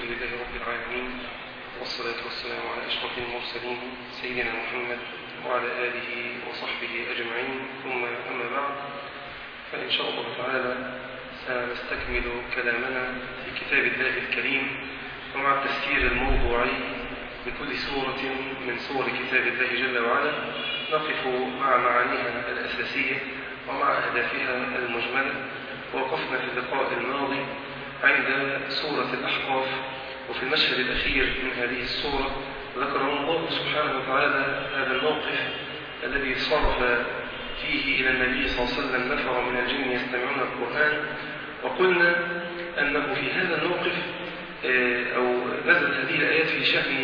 لله رب العالمين والصلاة والسلام على أشرف المرسلين سيدنا محمد وعلى آله وصحبه أجمعين ثم أما بعد فإن شاء الله تعالى سنستكمل كلامنا في كتاب الله الكريم ومع التفسير الموضوعي لكل سورة من سور كتاب الله جل وعلا نقف مع معانيها الأساسية ومع أهدافها المجملة ووقفنا في اللقاء الماضي عند سورة الأحقاف وفي المشهد الأخير من هذه السورة ذكر الله سبحانه وتعالى هذا الموقف الذي صرف فيه إلى النبي صلى الله عليه وسلم نفر من الجن يستمعون القرآن وقلنا أنه في هذا الموقف أو نزلت هذه الآيات في شأن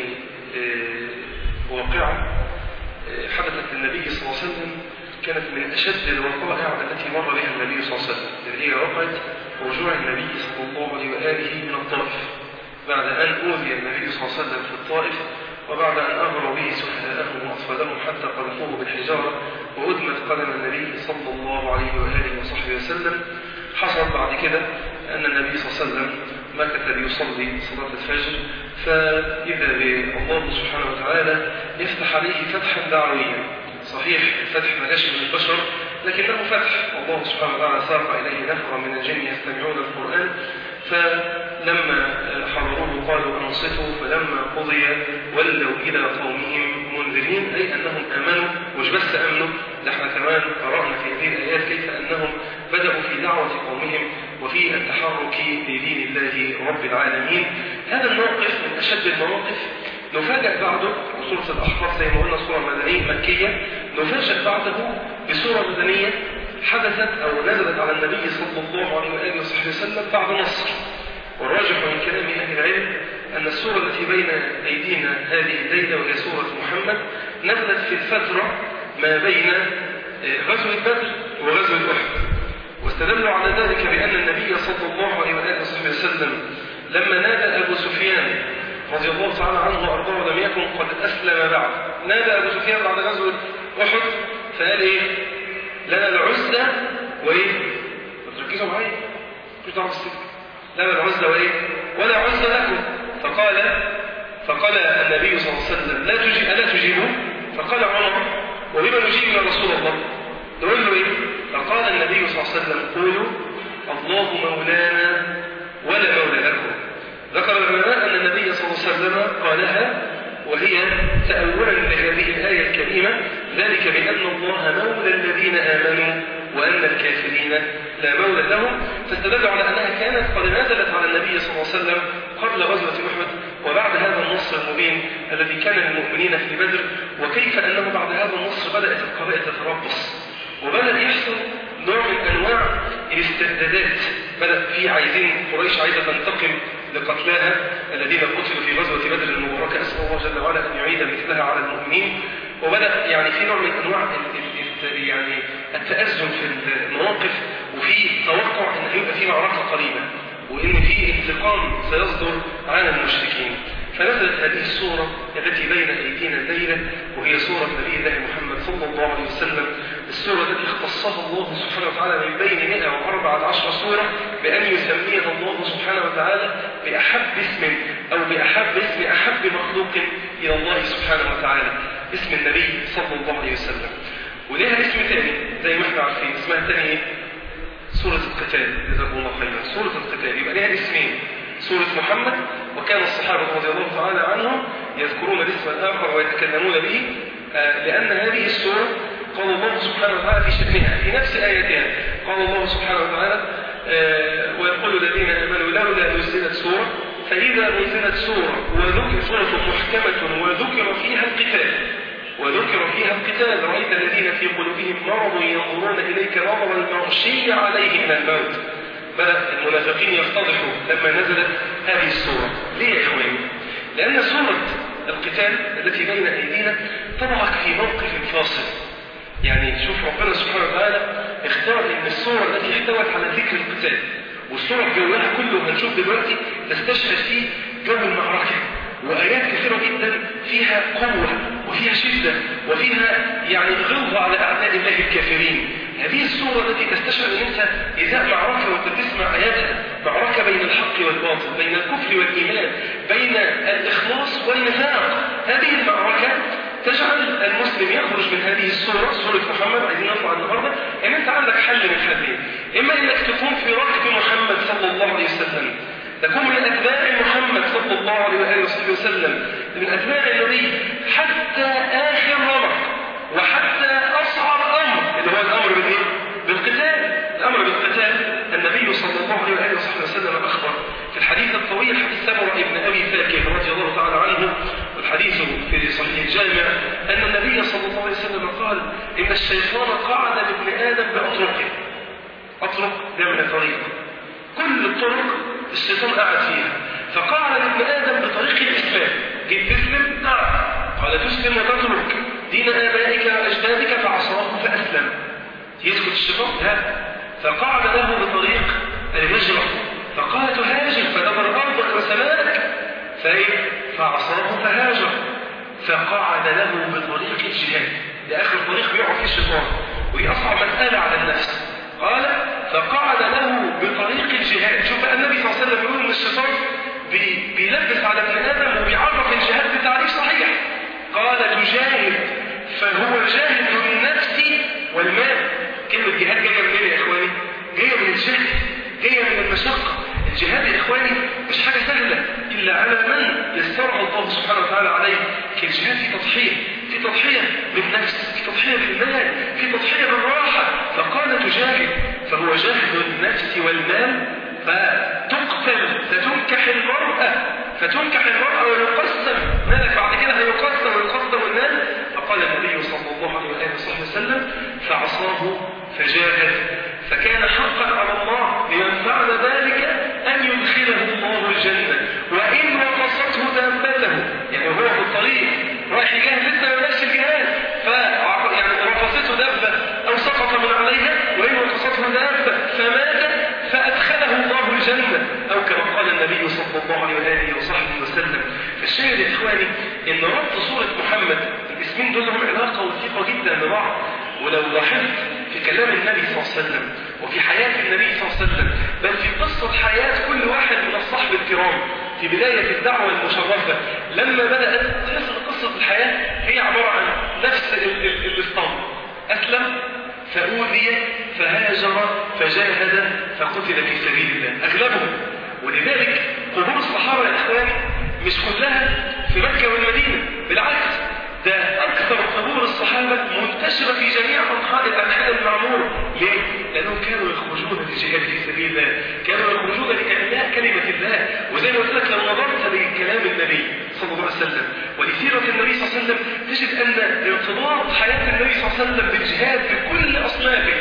واقعة حدثت للنبي صلى الله عليه وسلم كانت من أشد الوقائع التي مر بها النبي صلى الله عليه وسلم اللي هي وقعت رجوع النبي صلى الله عليه وآله من الطائف بعد أن أوذي النبي صلى الله عليه وسلم في الطائف وبعد أن أغروا به سفهاءهم وأطفالهم حتى قذفوه بالحجارة وأدمت قدم النبي صلى الله عليه وآله وصحبه وسلم حصل بعد كده أن النبي صلى الله عليه وسلم مكث بيصلي صلاة الفجر فإذا بالله سبحانه وتعالى يفتح عليه فتحا دعويا صحيح الفتح ما جاش من البشر لكنه فتح الله سبحانه وتعالى ساق إليه نفرا من الجن يستمعون القرآن فلما حضروه قالوا أنصتوا فلما قضي ولوا إلى قومهم منذرين أي أنهم آمنوا مش بس أمنوا ده احنا كمان قرأنا في هذه الآيات كيف أنهم بدأوا في دعوة قومهم وفي التحرك لدين الله رب العالمين هذا الموقف من أشد المواقف نفاجأ بعده سورة الأحقاف زي ما قلنا سورة مدنية مكية نفاجأ بعده بسورة مدنية حدثت أو نزلت على النبي صلى الله عليه وآله وصحبه وسلم بعد نصر والراجح من كلام أهل العلم أن السورة التي بين أيدينا هذه الليلة وهي سورة محمد نزلت في الفترة ما بين غزوة بدر وغزوة أحد واستدلوا على ذلك بأن النبي صلى الله عليه وآله وصحبه وسلم لما نادى أبو سفيان رضي الله تعالى عنه وأرضاه لم يكن قد أسلم بعد نادى أبو سفيان بعد غزوة أحد فقال إيه لنا العزة وإيه تركزوا معايا مش دعوة بالسلك لنا العزة وإيه ولا عزة لكم فقال فقال النبي صلى الله عليه وسلم لا تجيب ألا تجيبوا فقال عمر وبما نجيب يا رسول الله نقول له إيه فقال النبي صلى الله عليه وسلم قولوا الله مولانا ولا مولى لكم ذكر العلماء أن النبي صلى الله عليه وسلم قالها وهي تأولا لهذه الآية الكريمة ذلك بأن الله مولى الذين آمنوا وأن الكافرين لا مولى لهم فاستدل على أنها كانت قد نزلت على النبي صلى الله عليه وسلم قبل غزوة أحد وبعد هذا النصر المبين الذي كان للمؤمنين في بدر وكيف أنه بعد هذا النصر بدأت القبائل تتربص وبدأ يحصل نوع من أنواع الاستردادات بدأ في عايزين قريش عايزة تنتقم لقتلاها الذين قتلوا في غزوة بدر المباركة أسأل الله جل وعلا أن يعيد مثلها على المؤمنين وبدأ يعني في نوع من أنواع ال ال يعني التأزم في المواقف وفي توقع أن هيبقى في معركة قريبة وأن في انتقام سيصدر عن المشركين فنزلت هذه السورة التي بين أيدينا الليلة وهي سورة نبي الله محمد صلى الله عليه وسلم السورة التي اختصها الله سبحانه وتعالى من بين 114 سورة بأن يسميها الله سبحانه وتعالى بأحب اسم أو بأحب اسم أحب مخلوق إلى الله سبحانه وتعالى اسم النبي صلى الله عليه وسلم وليها اسم ثاني زي ما احنا عارفين اسمها ثاني ايه؟ سورة القتال جزاكم الله خيرا سورة القتال يبقى ليها اسمين سورة محمد وكان الصحابة رضي الله تعالى عنهم يذكرون الاسم الآخر ويتكلمون به آه لأن هذه السورة قال الله سبحانه وتعالى في شأنها في نفس آياتها قال الله سبحانه وتعالى آه ويقول الذين آمنوا لولا نزلت سورة فإذا نزلت سورة وذكر سورة محكمة وذكر فيها القتال وذكر فيها القتال رأيت الذين في قلوبهم مرض ينظرون إليك نظر المغشي عليه من الموت بدأ المنافقين يفتضحوا لما نزلت هذه السورة ليه يا إخواني؟ لأن سورة القتال التي بين أيدينا تضعك في موقف فاصل يعني شوف ربنا سبحانه وتعالى اختار ان السورة التي احتوت على ذكر القتال والسورة جواها كله هنشوف دلوقتي تستشهد فيه جو المعركة وآيات كثيرة جدا فيها قوة وفيها شدة وفيها يعني غلظة على أعداء الله الكافرين هذه السورة التي تستشعر أن أنت إذا معركة وأنت تسمع آياتها معركة بين الحق والباطل بين الكفر والإيمان بين الإخلاص والنفاق هذه المعركة تجعل المسلم يخرج من هذه الصورة صورة محمد عايزين نطلع النهاردة ان انت عندك حل من حلين اما انك تكون في ركب محمد صلى الله عليه وسلم تكون من اتباع محمد صلى الله عليه واله وصحبه وسلم من اتباع النبي حتى اخر رمق وحتى اصعب امر اللي هو الامر بالايه؟ بالقتال الامر بالقتال النبي صلى الله عليه واله وصحبه وسلم اخبر في الحديث الطويل حديث سمره ابن ابي فاكر رضي الله تعالى عنه والحديث في صحيح الجامع ان النبي صلى الله عليه وسلم قال ان الشيطان قعد لابن ادم باطرقه اطرق ده من الطريق كل الطرق الشيطان قعد فيها فقعد لابن ادم بطريق الاسلام جيت تسلم نعم قال تسلم وتترك دين ابائك واجدادك فعصاه فاسلم يسكت الشيطان لا فقعد له بطريق الهجره فقال تهاجر فنظر ارضك وسماءك فايه فعصاه فهاجر فقعد له بطريق الجهاد ده اخر طريق بيقع فيه الشيطان ودي اصعب مساله على النفس قال فقعد له بطريق الجهاد شوف النبي صلى الله عليه وسلم يقول ان الشيطان بي بيلبس على ابن ادم وبيعرف الجهاد بتعريف صحيح قال تجاهد فهو جاهد النفس والمال كلمه جهاد جايه منين يا اخواني جايه من الجهد جايه من المشقه الجهاد يا إخواني مش حاجة سهلة إلا على من يسرها الله سبحانه وتعالى عليه الجهاد في تضحية في تضحية بالنفس في تضحية بالمال في تضحية بالراحة فقال تجاهد فهو جهد النفس والمال فتقتل فتنكح المرأة فتنكح المرأة ويقسم مالك بعد كده هيقسم ويقسم المال فقال النبي صلى الله عليه وآله وصحبه وسلم فعصاه فجاهد فكان حقا على الله لمن فعل ذلك أن يدخله الله الجنة وإن رقصته دابته يعني هو في الطريق رايح يجاهد لسه ما بدأش الجهاد ف يعني رقصته دابة أو سقط من عليها وإن رقصته دابة فمات فأدخله الله الجنة أو كما قال النبي صلى الله عليه وآله وصحبه وسلم فالشاهد يا إخواني إن ربط سورة محمد الاسمين دول لهم علاقة وثيقة جدا ببعض ولو لاحظت في كلام النبي صلى الله عليه وسلم وفي حياة النبي صلى الله عليه وسلم بل في قصة حياة كل واحد من الصحب الكرام في بداية الدعوة المشرفة لما بدأت تحس قصة الحياة هي عبارة عن نفس الاسطمب أسلم فأوذي فهاجر فجاهد فقتل في سبيل الله أغلبهم ولذلك قبور الصحابة يا إخواني مش كلها في مكة والمدينة بالعكس ده أكثر قبور الصحابة منتشرة في جميع أنحاء الأنحاء المعمورة ليه؟ لأنهم كانوا يخرجون للجهاد في سبيل الله كانوا يخرجون لإعلاء كلمة الله وزي ما قلت لك لو نظرت لكلام النبي صلى الله عليه وسلم ولسيرة النبي صلى الله عليه وسلم تجد أن ارتباط حياة النبي صلى الله عليه وسلم بالجهاد بكل أصنافه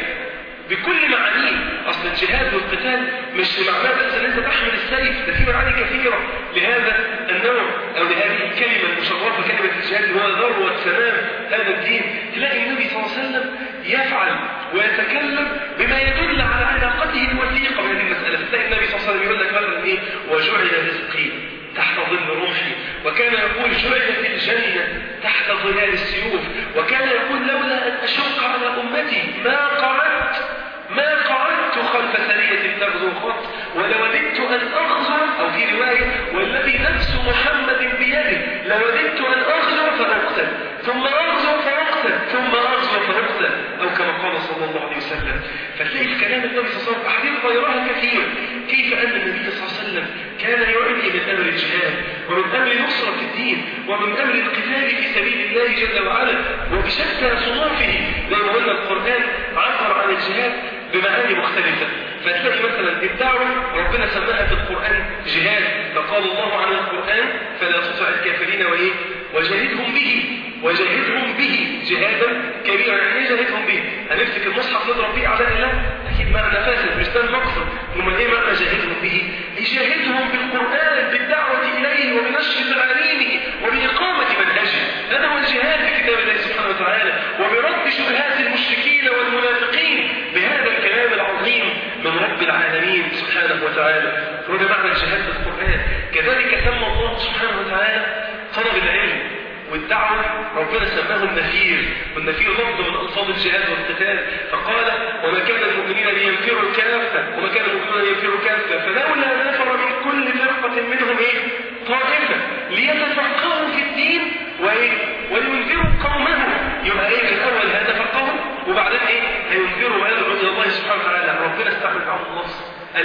بكل معانيه اصل الجهاد والقتال مش معناه بس ان انت تحمل السيف ده في معاني كثيره لهذا النوع او لهذه الكلمه المشرفه كلمه الجهاد اللي هو ذروه سمام هذا الدين تلاقي النبي صلى الله عليه وسلم يفعل ويتكلم بما يدل على علاقته الوثيقه بهذه المساله تلاقي النبي صلى الله عليه وسلم يقول لك مثلا ايه وجعل رزقي تحت ظل روحي وكان يقول جعلت الجنة تحت ظلال السيوف وكان يقول لولا أن أشق على أمتي ما قعدت ما قعدت خلف سرية تغزو خط ولوددت أن أغزو أو في رواية والذي نفس محمد بيده لوددت أن أغزو فأقتل ثم أغزو فأقتل ثم أغزو فأقتل أو كما قال صلى الله عليه وسلم فتلاقي في كلام النبي صلى الله عليه وسلم أحاديث غيرها كثير كيف أن النبي صلى الله عليه وسلم كان يعلي من أمر الجهاد ومن أمر نصرة الدين ومن أمر القتال في سبيل الله جل وعلا وبشتى صنوفه زي ما قلنا القرآن عبر عن الجهاد بمعاني مختلفة فتلاقي مثلا الدعوة ربنا سماها في القرآن جهاد فقال الله عن القرآن فلا تطع الكافرين وإيه وجاهدهم به وجاهدهم به جهادا كبيرا يعني ايه جاهدهم به هنمسك المصحف نضرب به اعداء الله اكيد معنى فاسد مش ده المقصد امال ايه معنى جاهدهم به يجاهدهم بالقران بالدعوه اليه وبنشر تعاليمه وباقامه منهجه هذا هو الجهاد في كتاب الله سبحانه وتعالى وبرد شبهات المشركين والمنافقين بهذا الكلام العظيم من رب العالمين سبحانه وتعالى وده معنى الجهاد بالقران كذلك سمى الله سبحانه وتعالى طلب العلم والدعوة ربنا سماه النفير والنفير لفظ من ألفاظ الجهاد والقتال فقال وما كان المؤمنين لينفروا كافة وما كان المؤمنين لينفروا كافة فلولا نفر من كل فرقة منهم إيه؟ طائفة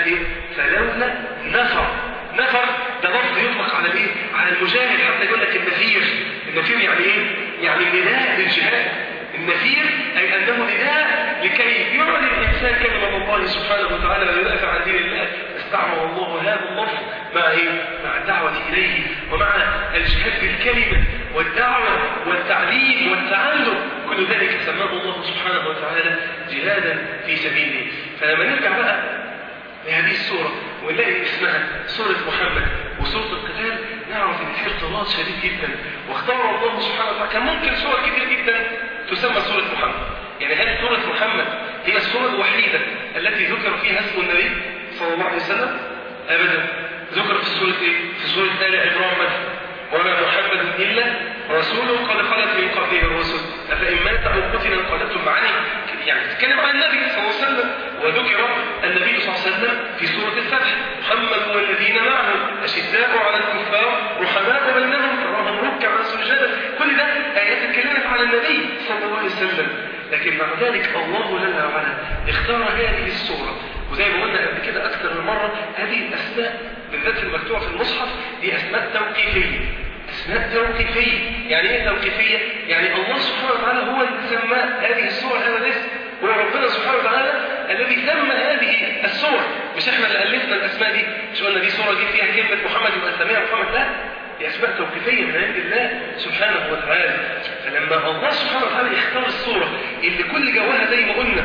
ايه فلولا نفر نفر ده لفظ يطلق على الايه على المجاهد حتى يقول لك النفير النفير يعني ايه يعني نداء للجهاد النفير اي انه نداء لكي يعلن الانسان كلمه الله سبحانه وتعالى ويدافع عن دين الله استعمل الله هذا اللفظ مع ايه مع الدعوه اليه ومع الجهاد بالكلمه والدعوه والتعليم والتعلم كل ذلك سماه الله سبحانه وتعالى جهادا في سبيله فلما نرجع بقى لهذه السورة ونلاقي اسمها سورة محمد وسورة القتال نعرف ان في ارتباط شديد جدا واختار الله سبحانه وتعالى كان ممكن سور كتير جدا تسمى سورة محمد يعني هل سورة محمد هي السورة الوحيدة التي ذكر فيها اسم النبي صلى الله عليه وسلم ابدا ذكر في سورة ايه؟ في سورة آل عمران مثلا وما محمد إلا رسول قد خلت من قبله الرسل أفإن مات أو قتل انقلبتم معاني يعني تتكلم عن النبي صلى الله عليه وسلم وذكر النبي صلى الله عليه وسلم في سورة الفتح محمد والذين معه أشداء على الكفار رحماء بينهم تراهم ركعا سجدا كل ده آيات اتكلمت عن النبي صلى الله عليه وسلم لكن مع ذلك الله جل وعلا اختار هذه السورة وزي ما قلنا قبل كده أكثر من مرة هذه الأسماء بالذات المكتوبة في المصحف دي أسماء توقيفية أسماء توقيفية يعني إيه توقيفية؟ يعني الله سبحانه وتعالى هو اللي سمى هذه السورة هذا الاسم هو ربنا سبحانه وتعالى الذي سمى هذه السور مش احنا اللي ألفنا الأسماء دي مش قلنا دي سورة جه فيها كلمة محمد يبقى نسميها محمد لا دي أسماء توقيفية من عند الله سبحانه وتعالى فلما الله سبحانه وتعالى يختار السورة اللي كل جواها زي ما قلنا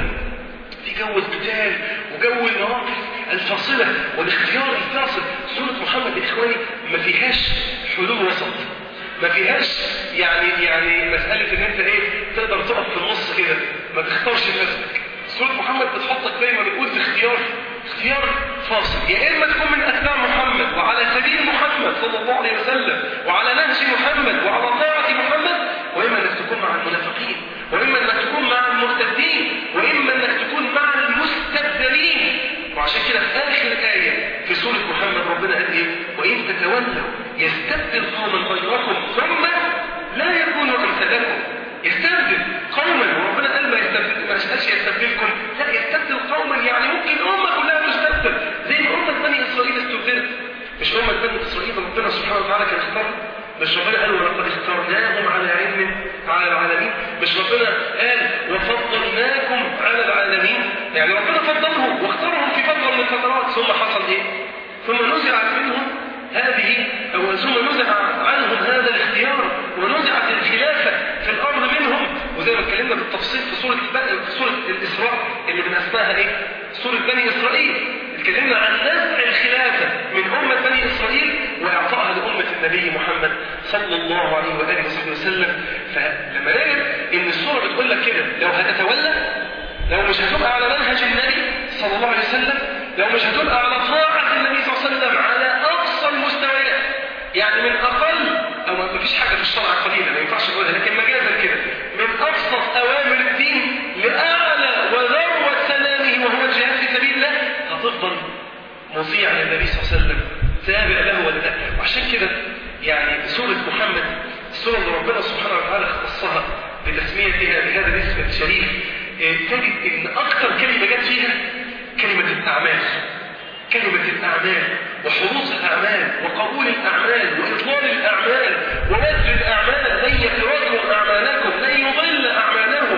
في جو القتال وجو المواقف الفاصلة والاختيار الفاصل سورة محمد يا إخواني ما فيهاش حلول وسط ما فيهاش يعني يعني مسألة إن أنت إيه تقدر تقف في النص كده ما تختارش نفسك سورة محمد بتحطك دايما بتقول في اختيار اختيار فاصل يا إما تكون من أتباع محمد وعلى سبيل محمد صلى الله عليه وسلم وعلى نهج محمد وعلى طاعة محمد وإما أنك تكون مع المنافقين وإما أنك تكون مع المرتدين وإما أنك تكون مع المستبدلين وعشان كده في آخر آية في سورة محمد ربنا قال إيه وإن تتولوا يستبدل قوما غيركم ثم لا يكونوا أمثالكم يستبدل قوما وربنا قال ما يستبدل ما قالش يستبدلكم لا يستبدل قوما يعني ممكن أمة كلها تستبدل زي ما أمة بني إسرائيل استبدلت مش أمة بني إسرائيل ربنا سبحانه وتعالى كان اختارها مش ربنا قال ولقد اخترناهم على علم على العالمين مش ربنا قال وفضلناكم على العالمين يعني ربنا فضلهم واختارهم في فترة من الفترات ثم حصل ايه ثم نزعت منهم هذه أو ثم نزع عنهم هذا الاختيار ونزعت الخلافة في الأرض منهم وزي ما اتكلمنا بالتفصيل في سورة في سورة الإسراء اللي من أسمائها ايه سورة بني إسرائيل اتكلمنا عن نزع الخلافة من أمة بني إسرائيل وإعطائها لأمة النبي محمد صلى الله عليه وآله وصحبه وسلم فلما نجد إن السورة بتقول لك كده لو هتتولى لو مش هتبقى على منهج النبي صلى الله عليه وسلم لو مش هتبقى على طاعة النبي صلى الله عليه وسلم على أقصى المستويات يعني من أقل أو ما فيش حاجة في الشرع قليلة ما ينفعش نقولها لكن مجازا كده من أبسط أوامر الدين لأعلى وذروة سلامه وهو الجهاد في سبيل الله هتفضل مطيع للنبي صلى الله عليه وسلم تابع له ولا لا وعشان كده يعني سورة محمد السورة اللي ربنا سبحانه وتعالى اختصها بتسميتها بهذا الاسم الشريف تجد ان اكثر كلمة جت فيها كلمة الاعمال كلمة الأعمال وحروف الأعمال وقبول الأعمال وإطلال الأعمال ونجر الأعمال لن يتوجه أعمالكم لن يضل أعمالهم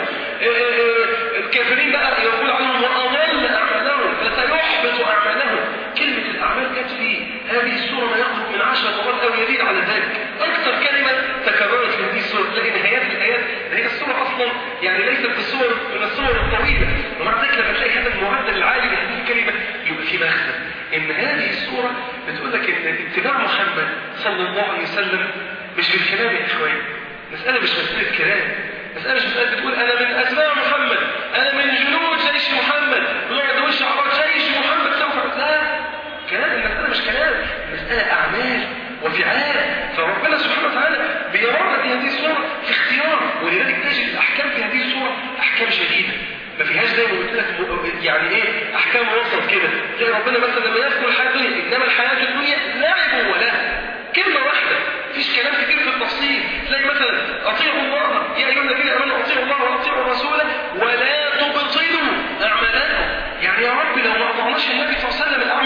الكافرين بقى يقول عنهم وأضل أعمالهم فسيحبط أعمالهم كلمة الأعمال جت في هذه السورة ما يقرب من عشر مرات أو يزيد على ذلك أكثر كلمة تكررت في هذه السورة تلاقي نهايات الآيات هي السورة أصلا يعني ليست بالصور من الصور الطويلة ومع ذلك لما تلاقي هذا المعدل العالي لهذه الكلمة يبقى في مخزن ان هذه السورة بتقول لك ان اتباع محمد صلى الله عليه وسلم مش بالكلام يا اخوان مسألة مش مسألة كلام مسألة مش مسألة بتقول انا من اتباع محمد انا من جنود جيش محمد ويقعد وش عبر جيش محمد سوف لا كلام المسألة مش كلام المسألة اعمال وفعال فربنا سبحانه وتعالى بيرانا في هذه السورة في اختيار ولذلك تجد الاحكام في هذه السورة احكام شديدة ما فيهاش زي ما قلت لك يعني ايه احكام وسط كده زي ربنا مثلا لما يذكر الحياه الدنيا انما الحياه الدنيا لعب ولهو كلمه واحده مفيش كلام كتير في التفصيل تلاقي مثلا اطيعوا الله يا ايها الذين امنوا اطيعوا الله واطيعوا الرسول ولا تبطلوا اعمالكم يعني يا رب لو ما اطعناش النبي صلى الله عليه وسلم الاعمال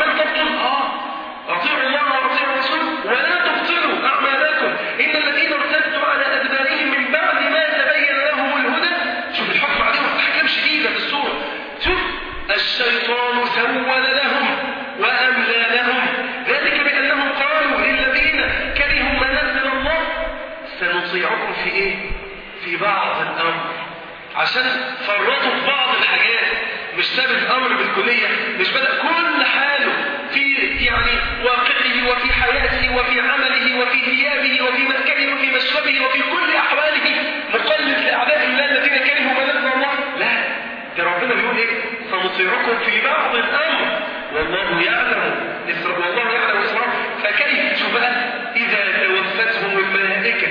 سنطيعكم في ايه في بعض الامر عشان فرطوا في بعض الحاجات مش ساب الامر بالكليه مش بدا كل حاله في يعني واقعه وفي حياته وفي عمله وفي ثيابه وفي مأكله وفي مشربه وفي كل احواله مقلد لاعداء الله الذين كرهوا ما نزل الله لا ده ربنا بيقول ايه سنطيعكم في بعض الامر والله يعلم إسر... والله يعلم اسرار فكيف شوف بقى اذا توفتهم الملائكه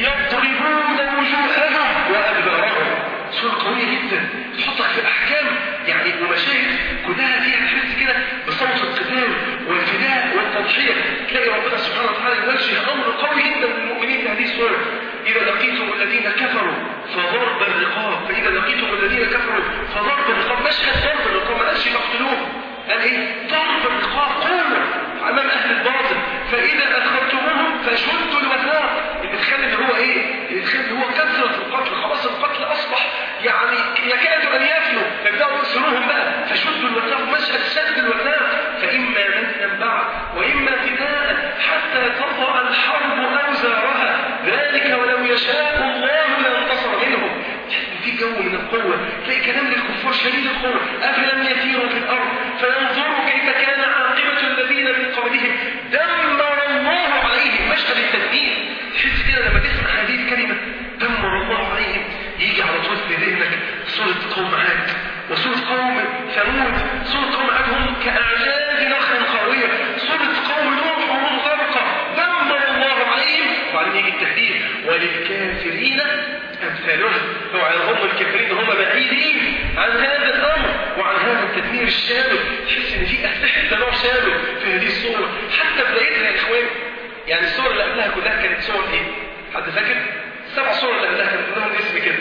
يضربون وجوههم وادبارهم صورة قوية جدا تحطك في أحكام يعني ومشاهد كلها فيها تحس كده بصوت القتال والفداء والتضحية تلاقي ربنا سبحانه وتعالى يوجه أمر قوي جدا للمؤمنين في هذه السورة إذا لقيتم الذين كفروا فضرب الرقاب فإذا لقيتم الذين كفروا فضرب الرقاب مشهد ضرب الرقاب ما قالش مقتلوهم قال إيه ضرب الرقاب قوة أمام أهل الباطل فإذا أدخلتموهم فشدوا الوثاق الإدخال اللي هو إيه الإدخال اللي هو كثرة القتل خلاص القتل أصبح يعني يكاد أن يفنوا فابدأوا يرسلوهم بقى فشدوا الوثاق مشهد شد الوثاق فإما منا بعد وإما فداء حتى تضع الحرب أوزارها ذلك ولو يشاء الله لانتصر منهم في جو من القوة تلاقي كلام للكفار شديد القوة أفلم يسيروا في الأرض فينظروا كيف كان عاقبة الذين من قبلهم دمر الله عليهم مشهد التدمير تحس كده لما تسمع هذه الكلمة دمر الله عليهم يجي على طول في ذهنك صورة قوم عاد وصورة قوم ثمود صورة قوم عاد هم كأعجاز نخل خاوية صورة قوم نوح وهم غرقى دمر الله عليهم وبعدين يجي التهديد وللكافرين أمثالهم وعلى هم الكافرين هم بعيدين عن هذا الأمر وعن هذا التدمير الشامل تحس إن في أسلحة دمار شامل في هذه الصورة حتى بدايتها يا إخوان يعني الصور اللي قبلها كلها كانت صور إيه؟ حد فاكر؟ السبع صور اللي قبلها كانت لهم اسم كده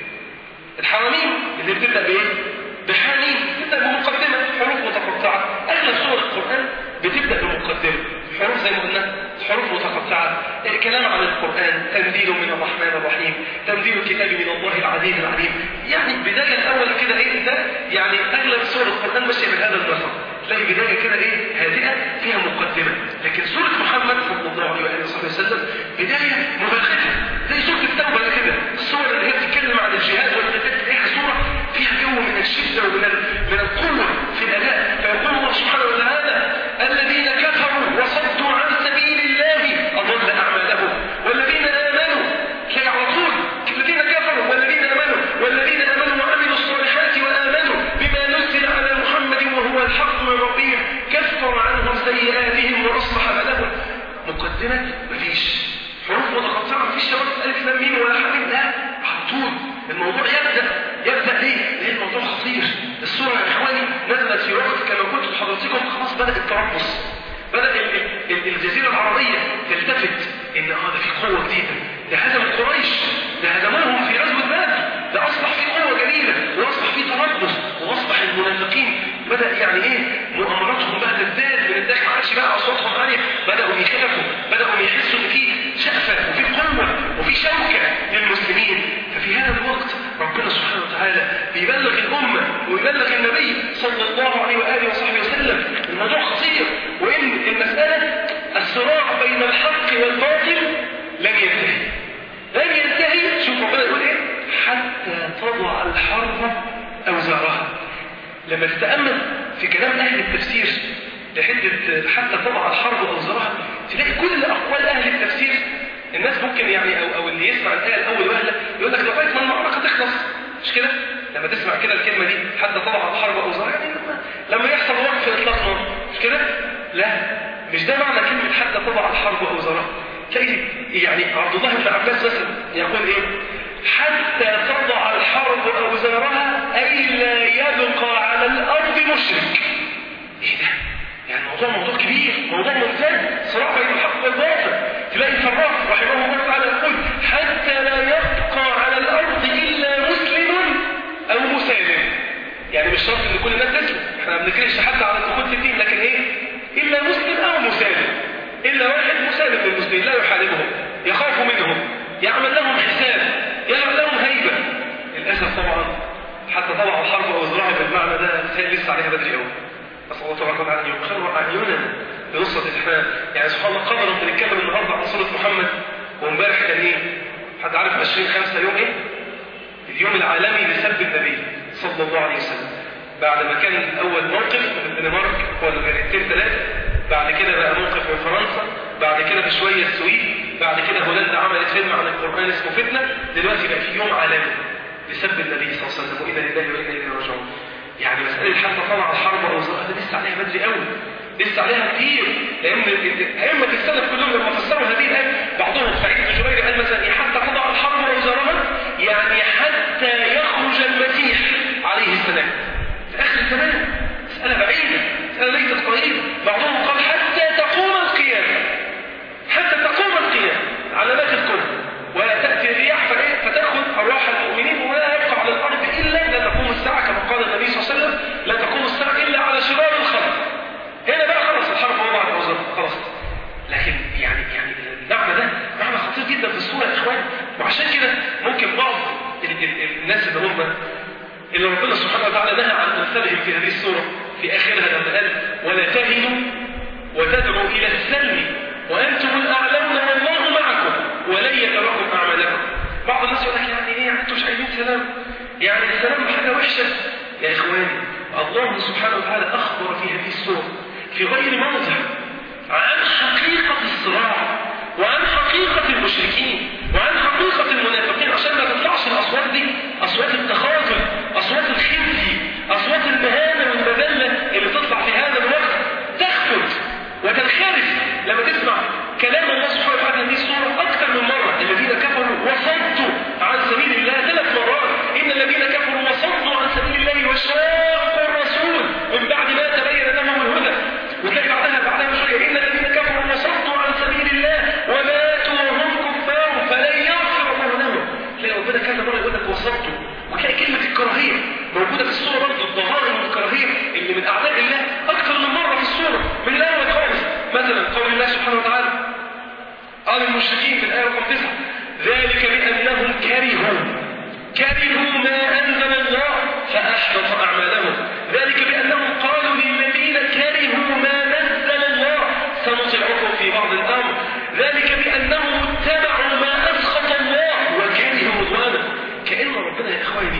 الحرامين اللي بتبدأ بإيه؟ بحامين بتبدأ بمقدمة حروف متقطعة أغلب صور القرآن بتبدأ بمقدمة حروف زي ما قلنا حروف متقطعة كلام عن القرآن تنزيل من الرحمن الرحيم تنزيل الكتاب من الله العزيز العليم يعني بداية الأول كده إيه ده يعني أغلب سور القرآن ماشية بهذا النظام تلاقي بداية كده إيه هادئة فيها مقدمة لكن سورة محمد صلى الله عليه وآله وصحبه وسلم بداية مبالغة زي سورة التوبة كده الصور اللي هي بتتكلم عن الجهاد والقتال تلاقيها صورة فيها جو من الشدة ومن من القوة في الأداء فيقول الله سبحانه وتعالى الذين كفروا وصدوا عن سبيل الله أضل أعمالهم والذين آمنوا تلاقي على طول الذين كفروا والذين آمنوا والذين آمنوا وعملوا الصالحات وآمنوا بما نزل على محمد وهو الحق من ربهم كفر عنهم سيئاتهم وأصلح بالهم مقدمة مفيش حروف متقطعة مفيش شرط ألف لام ميم ولا حاجة لا على طول الموضوع يبدأ يبدأ ليه؟ ليه الموضوع خطير الصورة يا إخواني نزلت في وقت كما قلت لحضرتكم خلاص بدأ التربص بدأ الجزيرة العربية تلتفت إن اه ده في قوة جديدة ده هزم قريش ده هزموهم في غزوة بدر ده أصبح في قوة جديدة وأصبح في تربص وأصبح المنافقين بدأ يعني إيه مؤامراتهم بقى تزداد من الداخل ما عادش بقى أصواتهم عالية بدأوا يخافوا بدأوا يحسوا إن في شأفة وفي قوة وفي شوكة للمسلمين ففي هذا الوقت ربنا سبحانه وتعالى بيبلغ الأمة ويبلغ النبي صلى الله عليه وآله وصحبه وسلم الموضوع خطير وإن المسألة الصراع بين الحق والباطل لن ينتهي لن ينتهي شوف ربنا يقول إيه حتى تضع الحرب أوزارها لما تتأمل في كلام أهل التفسير لحدة حتى تضع الحرب أوزارها تلاقي كل أقوال أهل التفسير الناس ممكن يعني أو, أو اللي يسمع الآية الأول وهلة يقول لك لغاية ما المعركة تخلص مش كده؟ لما تسمع كده الكلمة دي حتى تضع الحرب أوزارها يعني لما يحصل وقف إطلاق نار مش كده؟ لا مش ده معنى كلمة حتى تضع الحرب أوزارها تلاقي يعني عبد الله بن عباس مثلا يقول إيه؟ حتى تضع الحرب أوزارها أي لا يبقى على الأرض مشرك إيه ده؟ يعني الموضوع موضوع كبير موضوع ممتد صراع بين الحق والباطل تلاقي الفراغ رحمه الله تعالى يقول حتى لا يبقى على الأرض إلا مسلم أو مسالم يعني مش شرط ان كل الناس تسلم احنا ما بنكرهش حد على الدخول في الدين لكن ايه الا مسلم او مسالم الا واحد مسالم للمسلمين لا يحاربهم يخاف منهم يعمل لهم حساب يعمل لهم هيبه للاسف طبعا حتى طبعا الحرب وزراعه بالمعنى ده مثال لسه عليها بدري قوي نسال الله تبارك وتعالى ان يقر اعيننا بنصره الاحلام يعني سبحان الله قدر بنتكلم النهارده عن سوره محمد وامبارح كان ايه حد عارف 20 5 يوم ايه اليوم العالمي لسب النبي صلى الله عليه وسلم بعد ما كان اول موقف من الدنمارك ولا جريدتين ثلاثه بعد كده بقى موقف من فرنسا بعد كده بشويه السويد بعد كده هولندا عملت فيلم عن القران اسمه فتنه دلوقتي بقى في يوم عالمي لسب النبي صلى الله عليه وسلم وانا لله وانا اليه راجعون يعني مساله حتى طلع الحرب او الزراعه لسه عليها بدري قوي لسه عليها كتير لان ائمه السلف كلهم لما فسروا هذه الايه بعضهم سعيد بن جبير قال مثلا حتى تضع الحرب اوزارها يعني حتى يخرج المسيح عليه السلام في اخر الزمان مساله بعيده مساله ليست قريبه بعضهم قال حتى تقوم القيامه حتى تقوم القيامه علامات الكفر ولا تاتي الرياح فتاخذ ارواح المؤمنين ولا يبقى على الارض الا لا تقوم الساعه كما قال النبي صلى الله عليه وسلم لا تقوم الساعه الا على شرار الخلق هنا بقى خلص الحرب وضع الوزن خلاص لكن يعني يعني المعنى ده معنى خطير جدا في الصوره يا اخوان وعشان كده ممكن بعض ال ال الناس اللي هم اللي ربنا سبحانه وتعالى نهى عن امثالهم في هذه السوره في اخرها لما قال ولا تهنوا وتدعوا الى السلم وانتم الاعلون والله معكم ولن يتركم اعمالكم بعض الناس يقول لك يعني ايه يعني انتوا مش عايزين سلام يعني السلام حاجه وحشه يا اخواني الله سبحانه وتعالى اخبر في هذه السوره في غير موضع عن حقيقة الصراع وعن حقيقة المشركين وعن حقيقة المنافقين عشان ما تطلعش الأصوات دي أصوات التخاذل أصوات الخزي أصوات المهانة والمذلة اللي تطلع في هذا الوقت تخفت وتنخرف لما تسمع كلام الله سبحانه وتعالى هذه السورة أكثر من مرة الذين كفروا وصدوا عن سبيل الله ثلاث مرات إن الذين كفروا وصدوا عن سبيل الله وشاقوا الرسول من بعد ما تبين لهم الهدى وتلاقي بعدها بعدها بشوية إن الذين كفروا وصدوا عن سبيل الله وماتوا وهم كفار فلن يغفر الله لهم تلاقي ربنا كذا مرة يقول لك وصدوا وتلاقي كلمة الكراهية موجودة في السورة برضه الظواهر والكراهية اللي من أعداء الله أكثر من مرة في السورة من الأول خالص مثلا قول الله سبحانه وتعالى قال المشركين في الآية رقم 9 ذلك بأنهم كرهوا كرهوا ما أنزل الله فأحبط أعمالهم ذلك بأنهم قالوا للذين كرهوا ما نزل الله سنطيعكم في بعض الأمر ذلك بأنهم اتبعوا ما أسخط الله وكرهوا رضوانه كأن ربنا يا إخواني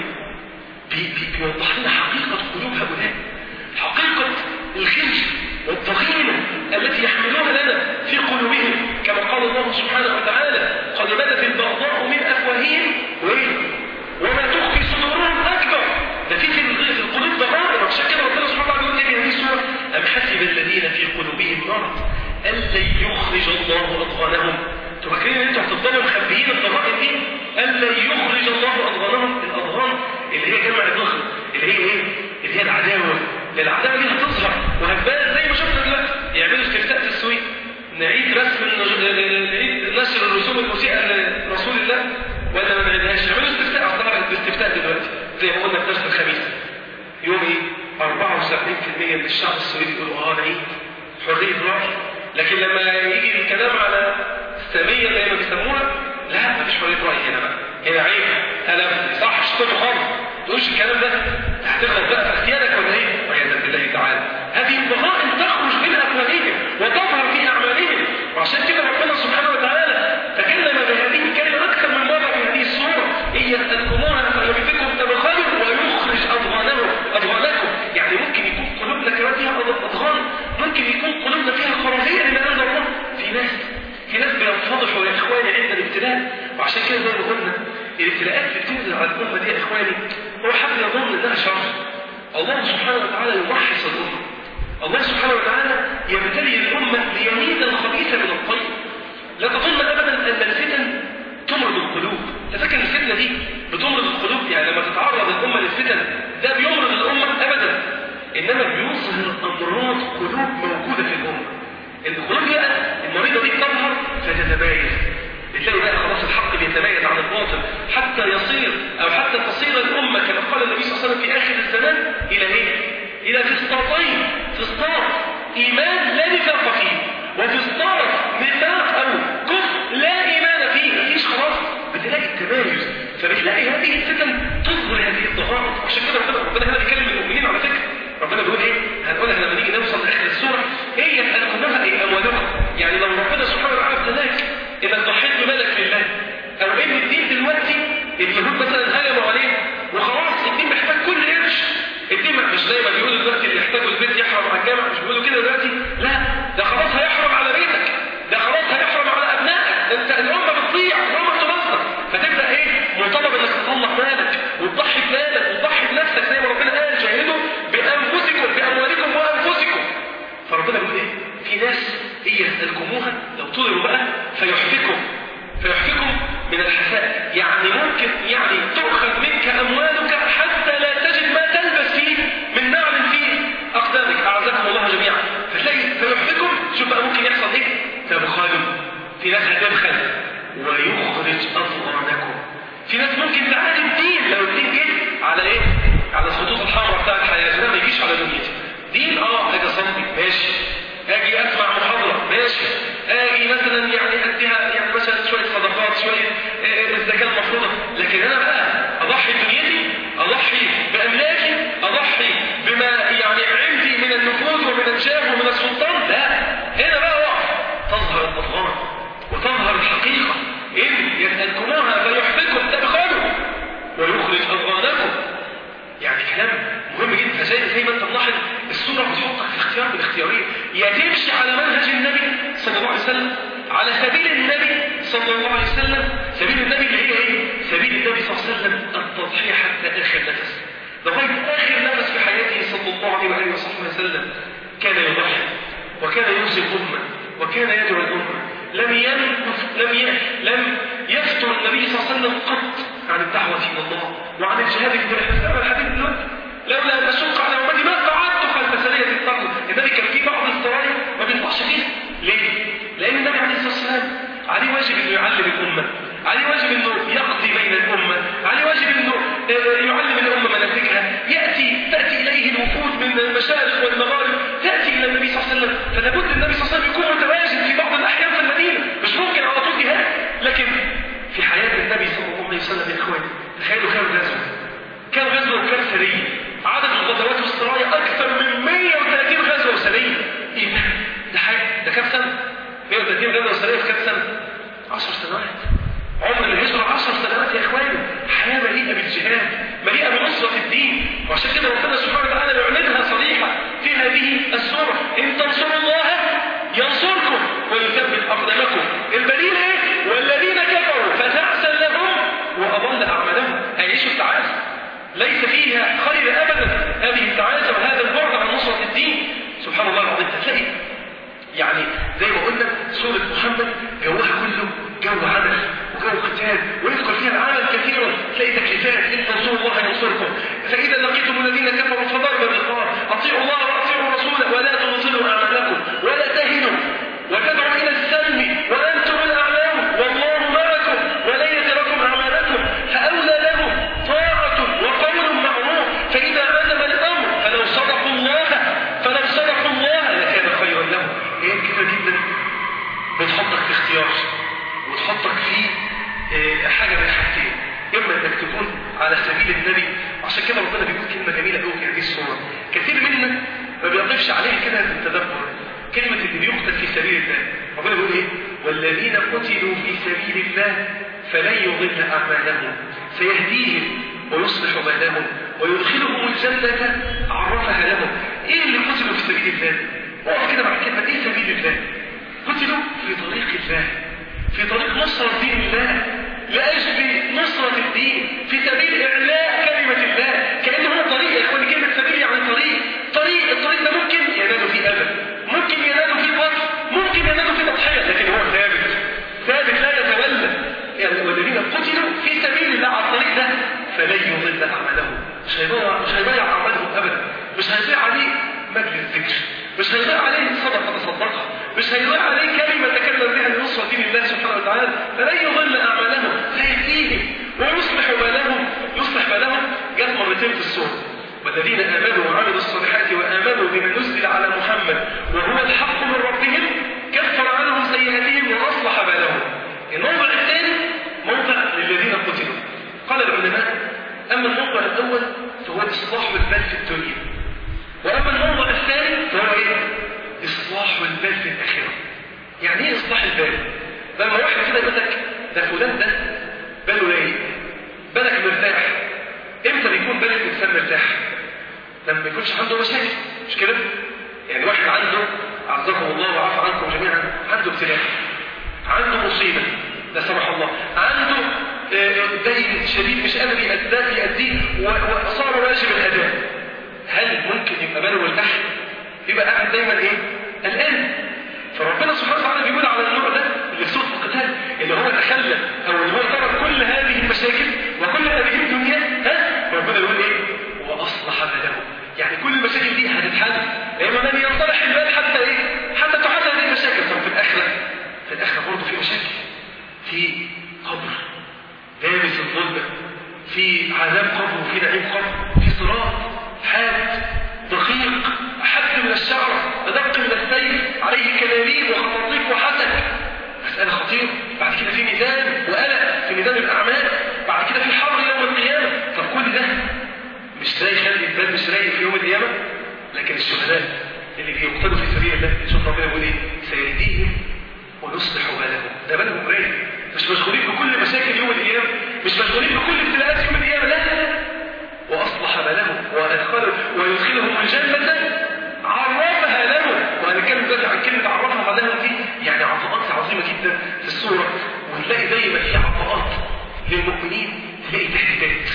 بي بي بيوضح لنا حقيقة قلوب هؤلاء حقيقة الخزي والضغينة التي يحملونها لنا في قلوبهم كما قال الله سبحانه وتعالى قد بدت البغضاء من أفواههم وإيه وما تخفي صدورهم أكبر ده في في القلوب ضغائن عشان كده ربنا سبحانه وتعالى يقول في هذه السورة أم حسب الذين في قلوبهم مرض أن لن يخرج الله أضغانهم انتوا فاكرين ان انتوا هتفضلوا مخبيين الضغائن دي أن لن يخرج الله أضغانهم الأضغان اللي هي جمع الضغن اللي هي ايه؟ اللي هي العداوة العداوة دي هتظهر وهتبان زي ما شفنا دلوقتي يعملوا استفتاء في السويد نعيد رسم نعيد نشر الرسوم المسيئة لرسول الله ولا ما نعيدهاش يعملوا استفتاء اصلا بقت باستفتاء دلوقتي زي ما قلنا في درس الخميس يوم ايه 74% من الشعب السوري يقولوا اه نعيد حرية رأي لكن لما يجي الكلام على السامية زي ما بيسموها لا مفيش حرية رأي هنا بقى هنا عيب هلا صح مش كله خالص تقولش الكلام ده هتغلط بقى في اختيارك ولا ايه؟ وعياذا بالله تعالى هذه الضغائن تخرج من افواههم وتظهر في اعمالهم وعشان كده ربنا سبحانه وتعالى تكلم بهذه الكلمه اكثر من مره في هذه السوره ان يسالكموها فينبئكم بخير ويخرج اضغانهم اضغانكم يعني ممكن يكون قلوبنا كمان فيها اضغان ممكن يكون قلوبنا فيها كراهيه لما انزل الله في ناس في ناس بينفضحوا يا اخواني عند الابتلاء وعشان كده زي ما قلنا الابتلاءات اللي بتنزل على الامه دي يا اخواني هو حد يظن انها شر الله سبحانه وتعالى يوحص الامه الله سبحانه وتعالى يبتلي الامه ليميز الخبيث من الطيب لا تظن ابدا ان الفتن تمرض القلوب انت فاكر الفتنه دي بتمرض القلوب يعني لما تتعرض الامه للفتن ده بيمرض الامه ابدا انما بيظهر امراض قلوب موجوده في الامه القلوب بقى المريضه دي تظهر فتتمايز بتلاقي بقى خلاص الحق بيتميز عن الباطل حتى يصير او حتى تصير الامه كما قال النبي صلى الله عليه وسلم في اخر الزمان الى ايه؟ الى فسطاطين فسطاط ايمان لا نفاق فيه وفسطاط نفاق او كفر لا ايمان فيه مفيش خلاص بتلاقي التمايز فبتلاقي هذه الفتن تظهر هذه الضغائن عشان كده ربنا ربنا هنا بيكلم المؤمنين على فكره ربنا بيقول ايه؟ هنقولها لما نيجي نوصل لاخر السوره ايه يسالكمها اي اموالكم يعني لو ربنا سبحانه وتعالى ابتلاك انك ضحيت بمالك لله او ان الدين اليهود مثلا هجموا عليه وخلاص الدين محتاج كل قرش الدين مش دايما بيقولوا دلوقتي اللي يحتاجوا البيت يحرم على الجامع مش بيقولوا كده دلوقتي لا ده خلاص هيحرم على بيتك ده خلاص هيحرم على ابنائك ده انت الامه بتضيع الامه بتنصر فتبدا ايه مطالب انك تطلع مالك وتضحي بمالك وتضحي بنفسك زي ما ربنا قال جاهدوا بانفسكم باموالكم وانفسكم فربنا بيقول ايه في ناس هي يسالكموها لو طلعوا بقى فيحفكم فيحفكم من الحساء يعني ممكن يعني تؤخذ منك اموالك حتى لا تجد ما تلبس فيه من نعل فيه اقدامك اعزكم الله جميعا فتلاقي فيحفكم شوف بقى ممكن يحصل ايه تبخلوا في ناس هتبخل ويخرج اضغانكم في ناس ممكن تعادي الدين لو الدين جه على ايه على الخطوط الحمراء بتاع الحياه ده ما يجيش على دنيتي دين اه اجي اصلي ماشي اجي اسمع محاضره ماشي اجي مثلا يعني اديها يعني مثلا شويه صدقات شويه آه، الزكاه المفروضه لكن انا بقى اضحي بدنيتي اضحي باملاكي اضحي بما يعني عندي من النفوذ ومن الجاه ومن السلطان لا هنا بقى وقف تظهر الاضغان وتظهر الحقيقه ان يسالكموها فيحبكم تبخلوا ويخرج اضغانكم يعني كلام مهم جدا فزي زي ما انت ملاحظ السوره بتحطك في اختيار من اختيارين يا تمشي على منهج النبي صلى الله عليه وسلم على سبيل النبي صلى الله عليه وسلم سبيل النبي اللي هي ايه سبيل النبي صلى الله عليه وسلم التضحيه حتى اخر نفس لغايه اخر نفس في حياته صلى الله عليه واله وصحبه وسلم كان يضحي وكان يوصي الامه وكان يدعو الامه لم ينقف لم ي... لم يفتر النبي صلى الله عليه وسلم قط عن الدعوه الى الله وعن الجهاد في سبيل الحديث دلوقتي لولا ان اشق على امتي ما قعدت خلف سريه التقوى النبي كان في بعض السرايا ما بيطلعش فيها ليه؟ لان النبي عليه الصلاه والسلام عليه واجب انه يعلم الامه عليه واجب انه يقضي بين الامه عليه واجب انه آه، يعلم الامه مناسكها ياتي تاتي اليه الوفود من المشارق والمغارب تاتي الى النبي صلى الله عليه وسلم فلابد النبي صلى الله عليه وسلم يكون متواجد في بعض الاحيان في المدينه مش ممكن على طول جهاد لكن في حياه النبي صلى الله عليه وسلم يا اخواني تخيلوا كم غزوه كم غزوه وكم سريه عدد الغزوات والسرايا اكثر من 130 غزوه وسريه ايه ده ده حاجه ده كام سنه 130 غزوه وسريه في كام سنه 10 سنوات عمر الهجرة عشر سنوات يا اخواني حياة مليئة بالجهاد مليئة بنصرة الدين وعشان كده ربنا سبحانه وتعالى يعلنها صريحة في هذه السورة إن تنصروا الله ينصركم ويثبت أقدامكم البديل إيه؟ والذين كفروا فتعسا لهم وأضل أعمالهم هيعيشوا التعاسة ليس فيها خير أبدا هذه التعاسة وهذا البعد عن نصرة الدين سبحان الله العظيم تلاقي يعني زي ما قلنا سورة محمد جوها كله جو عمل وجو قتال ويذكر فيها العمل كثيرا تلاقي تكليفات ان تنصروا الله ينصركم فاذا لقيتم الذين كفروا فضرب الرقاب اطيعوا الله واطيعوا الرسول ولا تبطلوا اعمالكم ولا تهنوا وتدعوا الى السلم وانتم الاعلام والله معكم ولن يتركم اعمالكم فاولى لهم طاعه وقول معروف فاذا عزم الامر فلو صدقوا الله فلو صدقوا الله لكان خيرا لهم هي كده جدا بتحطك في اختيار وتحطك في آه، حاجة من حاجتين إما إنك تكون على سبيل النبي عشان كده ربنا بيقول كلمة جميلة قوي في هذه الصورة كثير منا ما بيقفش عليها كده بالتدبر كلمة اللي بيقتل في سبيل الله ربنا بيقول إيه والذين قتلوا في سبيل الله فلن يضل أعمالهم سيهديهم ويصلح بالهم ويدخلهم الجنة عرفها لهم إيه اللي قتلوا في سبيل الله وقف كده مع كلمة إيه سبيل الله قتلوا في طريق الله في طريق نصرة دين الله لأجل نصرة الدين في سبيل إعلاء كلمة الله كأنه هو طريق يا إخواني كلمة سبيل يعني طريق طريق الطريق ده ممكن ينال فيه أذى ممكن ينال فيه قتل ممكن ينال فيه تضحية لكن هو ثابت ثابت لا يتولى يعني والذين قتلوا في سبيل الله على الطريق ده فلن يضل أعمالهم مش هيضيع مش هيضيع أعمالهم أبدا مش هيضيع عليه مجلس ذكر مش هيضيع عليه صدقة تصدقها مش هيضيع عليه كلمة تكلم بها لنصرة دين الله سبحانه وتعالى فلن يضل أعمالهم سيهديهم ويصلح بالهم يصلح بالهم جت مرتين في السورة والذين آمنوا وعملوا الصالحات وآمنوا بما نزل على محمد وهو الحق من ربهم كفر عنهم سيئاتهم وأصلح بالهم الموضع الثاني موضع للذين قتلوا قال العلماء أما الموضع الأول فهو إصلاح البال في الدنيا وأما الموضع الثاني فهو إيه؟ إصلاح البال في الآخرة يعني إيه إصلاح البال؟ لما واحد كده يقول لك ده فلان ده باله رايق عنده مشاكل مش كده يعني واحد عنده عزكم الله وعفى عنكم جميعا عنده ابتلاء عنده مصيبه لا سمح الله عنده دين شديد مش قادر يأديه يأديه وصار واجب الأداء هل ممكن يبقى باله البحر يبقى قاعد دايما ايه الآن فربنا سبحانه وتعالى بيقول على النوع ده اللي في سوره القتال اللي هو تخلى او اللي هو ترك كل هذه المشاكل وكل هذه الدنيا ها ربنا يقول ايه واصلح باله يعني كل المشاكل دي هتتحل لانه لم ينطلح البال حتى ايه حتى تحل هذه المشاكل طب في الاخره في الاخره برضه في مشاكل في قبر لابس الظلمه في عذاب قبر وفي نعيم قبر في صراط حاد دقيق أحد من الشعر أدق من السيف عليه كلاليب وخطاطيف وحسن مسألة خطيرة بعد كده في ميزان وقلق في ميزان الأعمال بعد كده في حر يوم القيامة طب كل ده مش لاقي خلي البال مش لاقي في يوم القيامة لكن الشهداء اللي بيقتلوا في سبيل الله شوف ربنا بيقول ايه سيهديهم ونصلح بالهم ده بالهم رايق مش مشغولين بكل مشاكل يوم القيامة مش مشغولين بكل ابتلاءات يوم القيامة لا لا لا وأصلح بالهم وأدخله ويدخلهم الجنة عرفها لهم وهنتكلم دلوقتي عن كلمة عرفها لهم دي يعني عطاءات عظيمة جدا في السورة ونلاقي زي ما في عطاءات للمؤمنين تلاقي تهديدات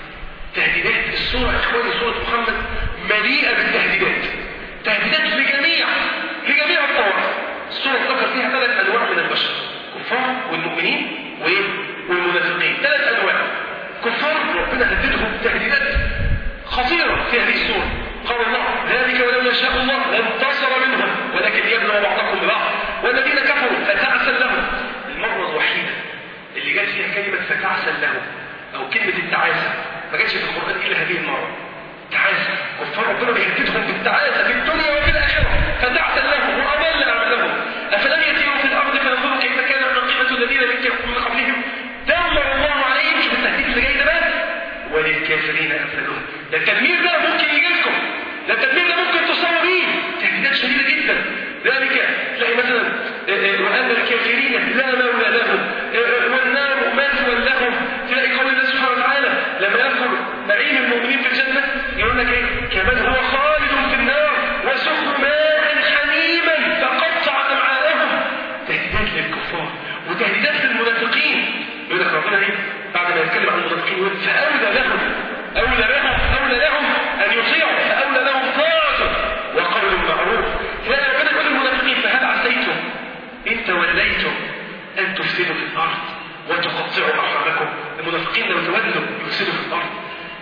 تهديدات السورة إخواني سورة محمد مليئة بالتهديدات تهديدات لجميع لجميع الطوائف السورة ذكر فيها ثلاث أنواع من البشر كفار والمؤمنين والمنافقين ثلاث أنواع كفار ربنا هددهم تهديدات خطيرة في هذه السورة قال الله ذلك ولو يشاء الله لانتصر منهم ولكن يبلغ بعضكم ببعض والذين كفروا فتعسل لهم المرة الوحيدة اللي جت فيها كلمة فتعسل لهم أو كلمة التعاسة ما جاتش في القرآن إلا هذه المرة تعاسة كفار ربنا بيهددهم بالتعاسة في الدنيا وفي الآخرة فتعسل لهم وأضل أعمالهم أفلم يسيروا في الأرض فينظروا كيف كان عاقبة الذين من قبلهم دمر الله عليهم شوف التهديد اللي جاي ده بقى وللكافرين أمثالهم ده التدمير ده ممكن يجي لكم ده التدمير ده ممكن تصوروا بيه تهديدات شديدة جدا ذلك تلاقي مثلا وأن الكافرين لا مولى لهم والنار مثوى لهم تلاقي قول الله سبحانه وتعالى لما يذكر نعيم المؤمنين في الجنة يقول لك ايه كمان هو خالد في النار وسقوا ماء حميما فقطع أمعاءهم تهديدات للكفار وتهديدات للمنافقين يقول لك ربنا ايه بعد ما يتكلم عن المنافقين يقول فأولى لهم أولى لهم أولى لهم أن يطيعوا فأولى لهم طاعة وقول معروف لا ربنا يقول للمنافقين فهل عسيتم إن توليتم أن تفسدوا في الأرض وتقطعوا أرحامكم المنافقين لو تولوا يفسدوا في الأرض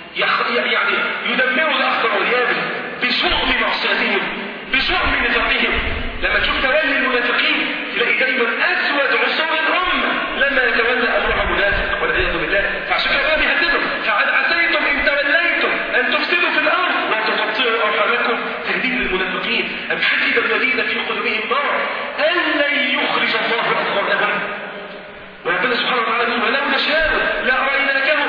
يعني يدمروا الأخضر واليابس بشؤم معصيتهم بشؤم نفاقهم لما تشوف تولي المنافقين تلاقي دايما أسود عصور الأمة لما يتولى أمرها منافق والعياذ بالله فعشان كده بيهددهم فهل عسيتم إن توليتم أن تفسدوا في الأرض وتقطعوا أرحامكم تهديد للمنافقين أم حسب الذين في قلوبهم مرض أن لن يخرج الله أضغانهم وربنا سبحانه وتعالى يقول ولو نشاء لأريناكهم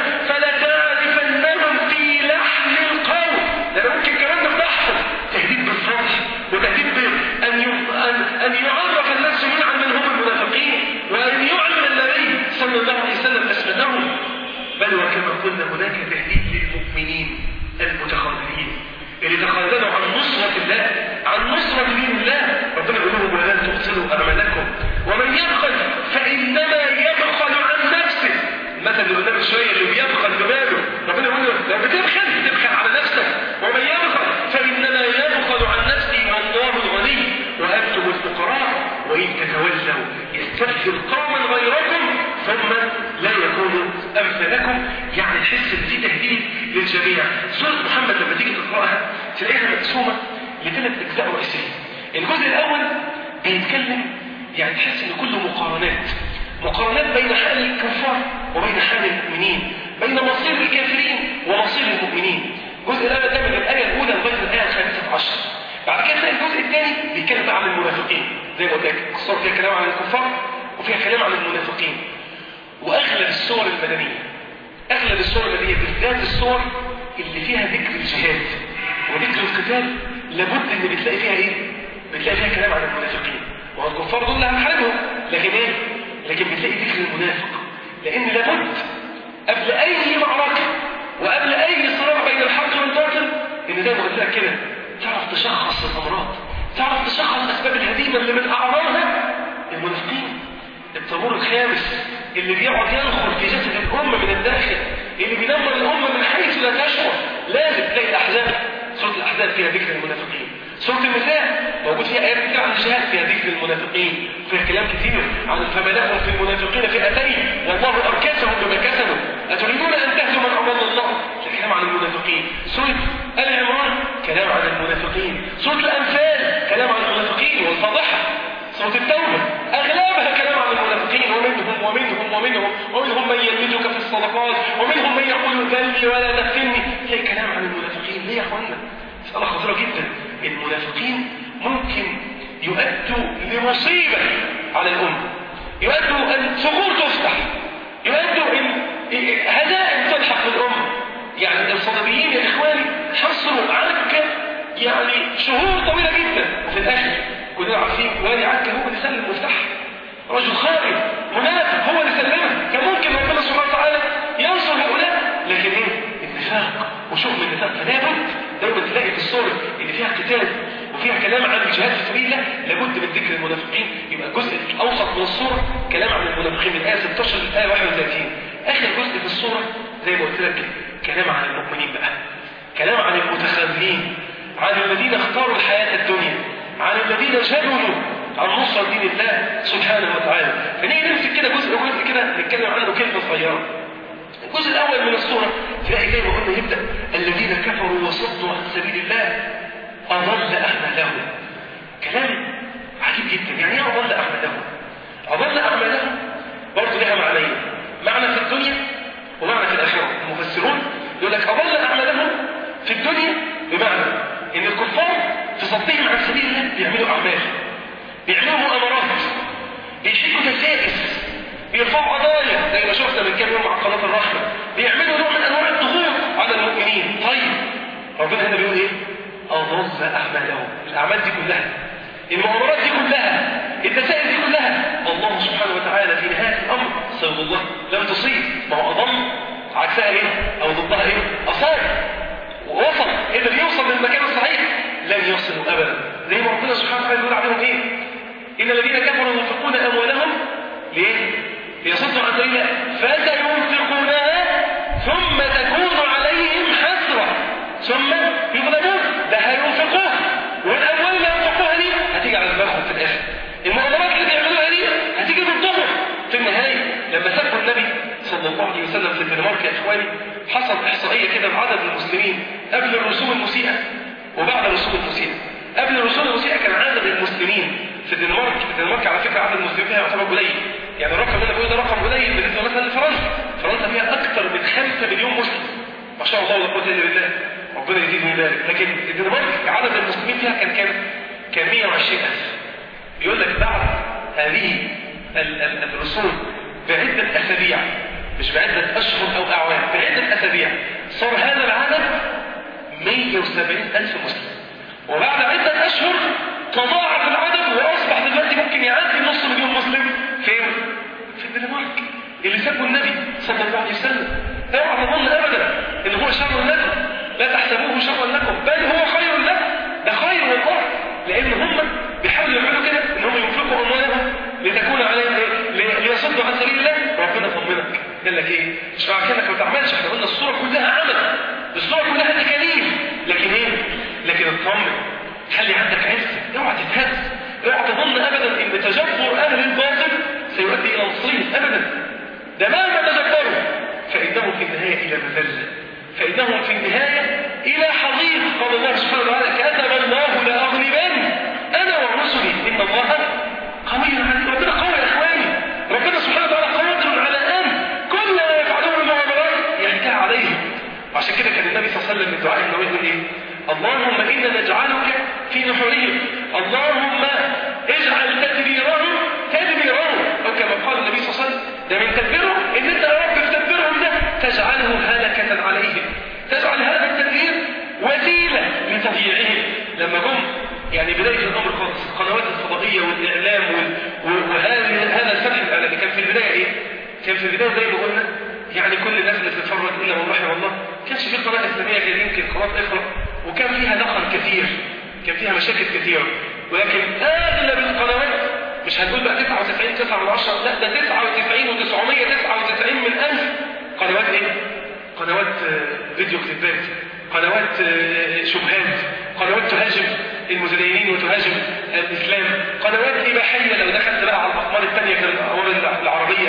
فلتعرفنهم في لحن القول ده ممكن كمان نفضحهم تهديد بالفضح وتهديد بأن أن أن يعرف الناس جميعا من هم المنافقين وأن يعلم النبي صلى الله عليه وسلم أسمتهم بل وكما قلنا هناك تهديد للمؤمنين المتخاذلين اللي تخاذلوا عن نصرة الله عن نصرة دين الله ربنا يقول لهم ولا تقتلوا أعمالكم ومن يبخل فإنما يبخل عن نفسه مثل اللي قلنا من شوية اللي بيبخل بماله ربنا يقول له لو بتبخل تبخل على نفسك ومن يبخل فإنما يبخل عن نفسه والله الغني وأنتم الفقراء وإن تتولوا يستبدل قوما غيركم ثم لا يكونوا أمثالكم يعني تحس إن في تهديد للجميع سورة محمد لما تيجي تقرأها تلاقيها مقسومة لثلاث أجزاء رئيسية الجزء الأول بيتكلم يعني تحس إن كله مقارنات مقارنات بين حال الكفار وبين حال المؤمنين بين مصير الكافرين ومصير المؤمنين الجزء الأول ده من الآية الأولى لغاية الآية الخامسة عشر بعد كده تلاقي الجزء الثاني بيتكلم بقى عن المنافقين زي ما قلت لك الصور فيها كلام عن الكفار وفيها كلام عن المنافقين واغلب الصور المدنيه اغلب الصور المدنيه بالذات الصور اللي فيها ذكر الجهاد وذكر القتال لابد ان بتلاقي فيها ايه بتلاقي فيها كلام عن المنافقين والكفار دول هنحاربهم لكن ايه لكن بتلاقي ذكر المنافق لان لابد قبل اي معركه وقبل اي صراع بين الحق والباطل ان ان زي ما قلت لك كده تعرف تشخص الامراض تعرف تشخص اسباب الهزيمه اللي من اعراضها المنافقين الطابور الخامس اللي بيقعد ينخر في جسد الامه من الداخل اللي بينمر الامه من حيث لا تشعر لازم تلاقي الاحزاب سوره الاحزاب فيها ذكر المنافقين سوره النساء موجود فيها ايات كتير عن الجهاد فيها ذكر المنافقين فيها كلام كثير عن فما لهم في المنافقين فئتين والله اركسهم بما كسبوا اتريدون ان تهدوا من اضل الله كلام عن المنافقين سوره ال عمران كلام عن المنافقين سوره الانفال كلام عن المنافقين والفضحه سوره التوبه اغلبها كلام عن المنافقين ومنهم ومنهم ومنهم ومنهم من يلمزك في الصدقات ومنهم من يقول ذنبي ولا تفتني هي كلام عن المنافقين ليه يا اخوانا مساله خطيره جدا المنافقين ممكن يؤدوا لمصيبه على الامه يؤدوا ان ثغور تفتح يؤدوا ان هزائم تلحق بالامه يعني الصليبيين يا اخواني حصلوا عكا يعني شهور طويله جدا وفي الاخر كلنا عارفين والي عكا هو اللي سلم المفتاح رجل خائن منافق هو اللي سلمها كان ممكن ربنا سبحانه وتعالى ينصر هؤلاء لكن ايه النفاق وشؤم النفاق فلا بد دايما تلاقي في الصور اللي فيها قتال وفيها كلام عن الجهاد في سبيل الله لابد من ذكر المنافقين يبقى الجزء الاوسط من الصوره كلام عن المنافقين من الايه 16 للايه 31 اخر جزء في الصوره زي ما قلت لك كلام عن المؤمنين بقى كلام عن المتخاذلين عن الذين اختاروا الحياه الدنيا عن الذين جبلوا عن نصر دين الله سبحانه وتعالى فنيجي نمسك كده جزء جزء كده نتكلم عنه كلمه صغيره الجزء الاول من الصوره تلاقي زي ما قلنا يبدا الذين كفروا وصدوا عن سبيل الله اضل اعمالهم كلام عجيب جدا يعني ايه اضل اعمالهم اضل اعمالهم برضه لها معنيين معنى في الدنيا ومعنى في الاخره المفسرون يقول لك اضل اعمالهم في الدنيا بمعنى ان الكفار في صدهم عن سبيل الله بيعملوا اعمال بيعملوا مؤامرات بيشيكوا دسائس بيرفعوا قضايا زي ما شفنا من كام يوم مع قناه الرحمه بيعملوا نوع من انواع الضغوط على المؤمنين طيب ربنا هنا بيقول ايه اضل اعمالهم الاعمال دي كلها المؤامرات دي كلها الدسائس دي كلها الله سبحانه وتعالى في نهايه الامر صلى الله لم تصيب ما هو اضل عكسها ايه او ضدها ايه اصاب ووصل قدر يوصل للمكان الصحيح لن يصلوا ابدا زي ما ربنا سبحانه وتعالى يقول عليهم ايه ان الذين كفروا ينفقون اموالهم ليه ليصدوا عن سبيل الله فسينفقونها ثم تكون عليهم حسره ثم يغلبون ده هينفقوها والاموال اللي ينفقوها دي هتيجي على دماغهم في الاخر المؤامرات اللي بيعملوها دي هتيجي ضدهم في النهايه لما سبوا النبي صلى الله عليه وسلم في الدنمارك يا اخواني حصل احصائيه كده بعدد المسلمين قبل الرسوم المسيئه وبعد الرسوم المسيئه قبل الرسوم المسيئه كان عدد المسلمين في الدنمارك في الدنمارك على فكره عدد المسلمين فيها يعتبر قليل يعني الرقم اللي انا بقوله ده رقم قليل بالنسبه مثلا لفرنسا فرنسا فيها اكثر من 5 مليون مسلم ما شاء الله ولا قوه الا بالله ربنا يزيد من ذلك لكن الدنمارك عدد المسلمين فيها كان كام كان 120000 بيقول لك بعد هذه ال ال الرسوم بعده اسابيع مش بعده اشهر او اعوام بعده اسابيع صار هذا العدد 170000 مسلم وبعد عده اشهر تضاعف العدد واصبح دلوقتي ممكن يعدي نص مليون مسلم فين؟ في الدنمارك اللي سبوا النبي صلى الله عليه وسلم اوعى تظن ابدا ان هو شر لكم لا تحسبوه شرا لكم بل هو خير لكم ده خير والله لان هم بيحاولوا يعملوا كده ان هم ينفقوا اموالهم لتكون عليهم ايه؟ ليصدوا عن سبيل الله ربنا طمنك قال لك ايه؟ مش معنى كده ما تعملش احنا قلنا الصوره كلها عمل الصوره كلها تكاليف لكن ايه؟ لكن اطمن خلي عندك عزه اوعى تتهز اوعى تظن ابدا ان تجبر اهل الباطل سيؤدي الى نصرهم ابدا ده مهما تجبروا فانهم في النهايه الى مذله فانهم في النهايه الى حضيض قال الله سبحانه وتعالى كتب الله لاغلبن انا ورسلي ان الله قوي عليم ربنا قوي يا اخواني ربنا سبحانه وتعالى قادر على ان كل ما يفعلون من المعاملات يحكى عليهم عشان كده كان النبي صلى الله عليه وسلم من دعائه انه يقول ايه اللهم انا نجعلك في نحورهم اللهم اجعل تدبيرهم تدبيرهم او كما قال النبي صلى الله عليه وسلم ده من تدبيرهم ان انت يا رب في تدبيرهم ده تجعله هلكه عليهم تجعل هذا التدبير وسيله لتضييعهم لما جم يعني بدايه الامر خالص القنوات الفضائيه والاعلام وهذا هذا الفتح الاعلامي كان في البدايه ايه؟ كان في البدايه زي ما قلنا يعني كل الناس اللي بتتفرج الا من رحم الله ما كانش في قناه اسلاميه غير يمكن قناه اقرا وكان فيها دخل كثير كان فيها مشاكل كثيرة ولكن أغلب القنوات مش هنقول بقى 99 9 من 10 لا ده 99 و999 من 1000 قنوات ايه؟ قنوات آه، فيديو كليبات قنوات آه، شبهات قنوات تهاجم المتدينين وتهاجم الإسلام قنوات إباحية لو دخلت بقى على الأقمار الثانية كانت الأقمار العربية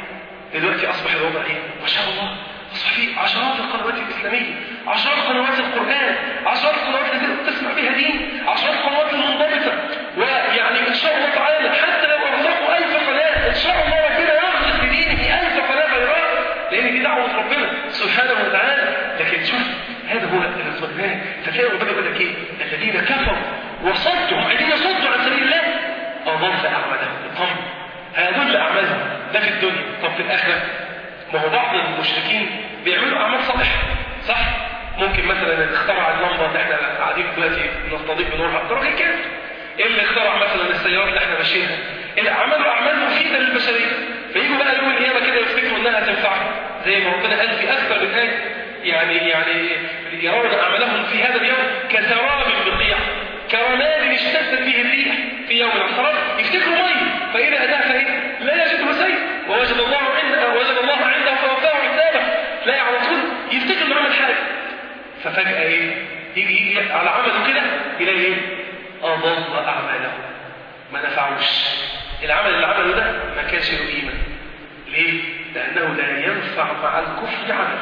دلوقتي أصبح الوضع إيه؟ ما شاء الله أصبح في عشرات القنوات الإسلامية عشرات قنوات القرآن عشرات القنوات التي تسمع بها دين عشرات القنوات المنضبطة ويعني إن شاء الله تعالى حتى لو أغلقوا ألف قناة إن شاء الله ربنا يغلق بدينه في ألف قناة غيرها لأن دي دعوة ربنا سبحانه وتعالى لكن شوف هذا هو الاطمئنان فتلاقي ربنا يقول لك ايه الذين كفروا وصدوا عايزين يصدوا عن سبيل الله اضل اعمالهم الطمع هيضل اعمالهم ده في الدنيا طب في الاخره ما هو بعض المشركين بيعملوا اعمال صالحه صح ممكن مثلا اللي اخترع اللمبه اللي احنا قاعدين دلوقتي نستضيف بنورها ده راجل كافر اللي اخترع مثلا السيارات اللي احنا ماشيينها اللي عملوا اعمال مفيده للبشريه فيجوا بقى يوم القيامه كده يفتكروا انها تنفعهم زي ما ربنا قال في اكثر من ايه يعني يعني يرون اعمالهم في هذا اليوم كسراب بقيع كرماد اشتدت به الريح في يوم العصر يفتكروا ميه فاذا اتاه فايه لا يجده سيء ووجد الله عنده وجد الله عنده فوفاه حسابه لا على طول يفتكر انه عمل حاجه ففجاه ايه يجي يجي على عمله كده يلاقي ايه اضل اعماله ما نفعوش العمل اللي عمله ده ما كانش له قيمه ليه لانه لا ينفع مع الكفر عمل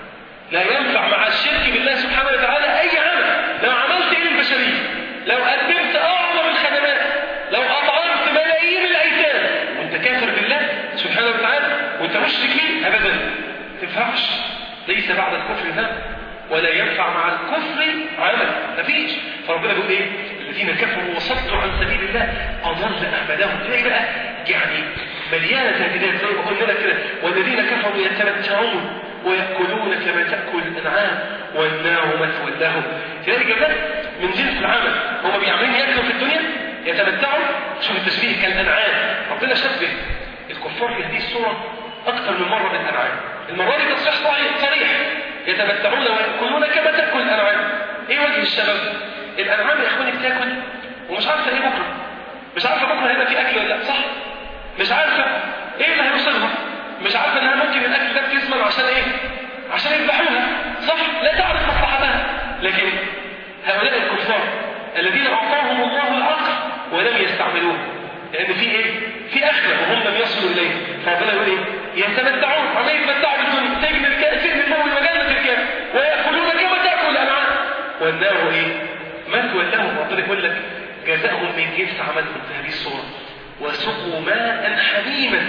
لا ينفع مع الشرك بالله سبحانه وتعالى اي عمل لو عملت ايه للبشريه لو قدمت اعظم الخدمات لو اطعمت ملايين الايتام وانت كافر بالله سبحانه وتعالى وانت مشرك ليه ابدا ما تنفعش ليس بعد الكفر ذنب ولا ينفع مع الكفر عمل مفيش فربنا بيقول ايه الذين كفروا وصدوا عن سبيل الله اضل اعمالهم تلاقي بقى يعني مليانه تهديدات زي ما قلنا لك كده والذين كفروا يتمتعون ويأكلون كما تأكل الأنعام والنار مثوى لهم تلاقي جزاء من جنس العمل هم بيعملين ياكلوا في الدنيا يتمتعوا شوف التشبيه كالأنعام ربنا شبه الكفار في هذه الصورة أكثر من مرة بالأنعام المرة دي تصريح صحيح صريح يتمتعون ويأكلون كما تأكل الأنعام إيه وجه الشباب؟ الأنعام يا إخواني بتاكل ومش عارفة إيه بكرة مش عارفة بكرة هيبقى في أكل ولا لا صح؟ مش عارفة إيه اللي هيوصلها مش عارفة انها ممكن الاكل ده بتسمن عشان ايه عشان يذبحوها صح لا تعرف مصلحتها لكن هؤلاء الكفار الذين اعطاهم الله العقل ولم يستعملوه لان في ايه في اخره وهم لم يصلوا اليه فربنا يقول ايه يتمتعون عم يتمتعوا بالدنيا سجن الكائن سجن المول وجنه الكائن وياكلون كما تاكل الانعام والنار ايه مثوى لهم ربنا يقول لك جزاهم من جنس عملهم في هذه الصوره وسقوا ماء حميما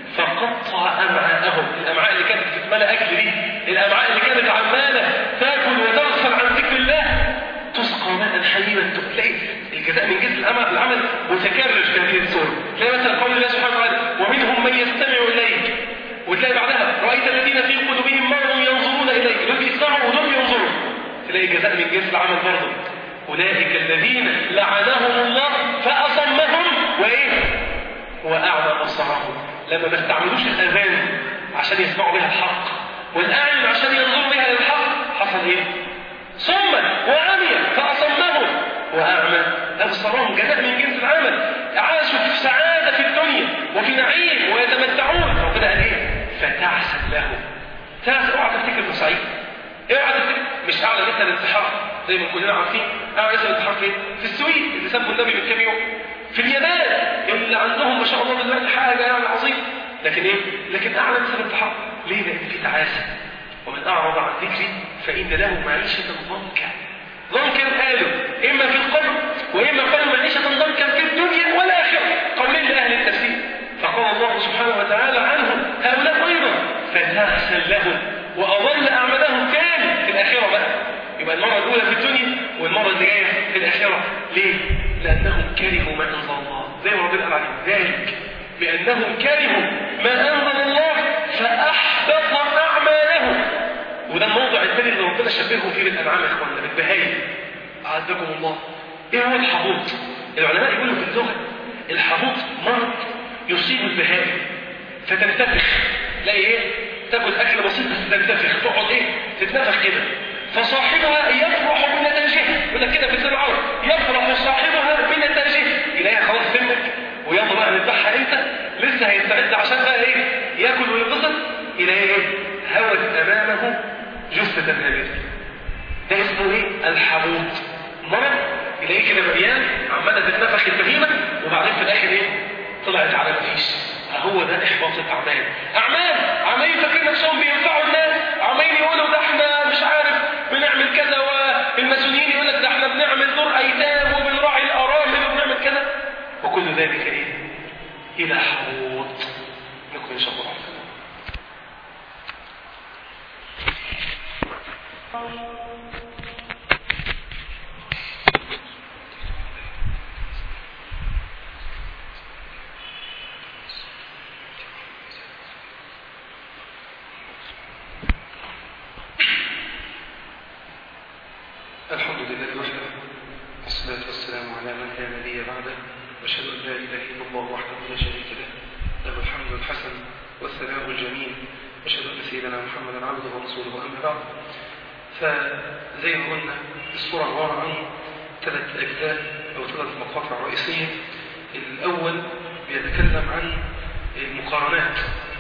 فقطع أمعاءهم الأمعاء اللي كانت بتتملى أكل دي الأمعاء اللي كانت عمالة تاكل وتغفل عن ذكر الله تسقى ماء حميما تلاقي الجزاء من جنس الأمر العمل متكرر في هذه الصورة تلاقي مثلا قول الله سبحانه وتعالى ومنهم من يستمع إليك وتلاقي بعدها رأيت الذين في قلوبهم مرض ينظرون إليك دول بيسمعوا ودول ينظروا تلاقي جزاء من جنس العمل برضه أولئك الذين لعنهم الله فأصمهم وإيه وأعمى أبصارهم لما ما استعملوش الأذان عشان يسمعوا بها الحق والأعين عشان ينظروا بها للحق حصل إيه؟ ثم وعمي فأصمهم وأعمى أبصارهم جزاء من جنس العمل عاشوا في سعادة في الدنيا وفي نعيم ويتمتعون ربنا قال إيه؟ فتعسل لهم تعسل اوعى تفتكر انه سعيد اوعى تفتكر مش اعلى مثل الانتحار زي ما كلنا عارفين اعلى مثل الانتحار فين؟ في السويد اللي سبوا النبي من كام يوم في اليابان اللي عندهم ما شاء الله دلوقتي حاجه يعني عظيمه لكن ايه؟ لكن اعلى مثل الانتحار ليه؟ لان في تعاسه ومن اعرض عن ذكري فان له معيشه ضنكا ضنكا قالوا اما في القبر واما قالوا معيشه ضنكا في الدنيا والاخره قولين لاهل التفسير فقال الله سبحانه وتعالى عنهم هؤلاء ايضا فتحسن لهم واضل اعمالهم تاني في الاخره بقى يبقى المره الاولى في الدنيا والمره اللي جايه في الاخره ليه؟ لانهم كرهوا ما انزل الله زي ما ربنا قال عليهم ذلك بانهم كرهوا ما انزل الله فاحبط اعمالهم وده الموضع الثاني اللي ربنا شبهه فيه بالانعام يا اخوانا بالبهايم اعزكم الله ايه هو الحبوط العلماء يقولوا في اللغه الحبوط مرض يصيب البهائم فتنتفخ تلاقي ايه تاكل اكل بسيط بس تنتفخ تقعد ايه تتنفخ كده فصاحبها يفرح بنتائجها يقول لك كده في سبع عمر يفرح صاحبها بنتاجها يلاقيها خلاص سمك ويلا بقى نذبحها امتى لسه هيستعد عشان بقى ايه ياكل وينبسط يلاقي ايه هوت امامه جثه هابله ده اسمه ايه الحموض مرض يلاقيه كده مليان عماله تتنفخ البهيمه وبعدين في الاخر ايه طلعت على مفيش هو ده احباط الاعمال اعمال عمالين فاكرين نفسهم بينفعوا الناس عمالين يقولوا ده احنا مش عارف بنعمل كذا والماسونيين يقول لك ده احنا بنعمل دور ايتام وبنراعي الارامل وبنعمل كذا وكل ذلك ايه الى حوض نكون ان شاء الله الحمد لله وحده والصلاة والسلام على من لا نبي بعده واشهد أن لا إله إلا الله وحده لا شريك له له الحمد الحسن والثناء الجميل واشهد أن سيدنا محمدا عبده ورسوله أما بعد فزي ما قلنا الصورة عبارة عن ثلاث أجزاء أو ثلاث مقاطع رئيسية الأول بيتكلم عن المقارنات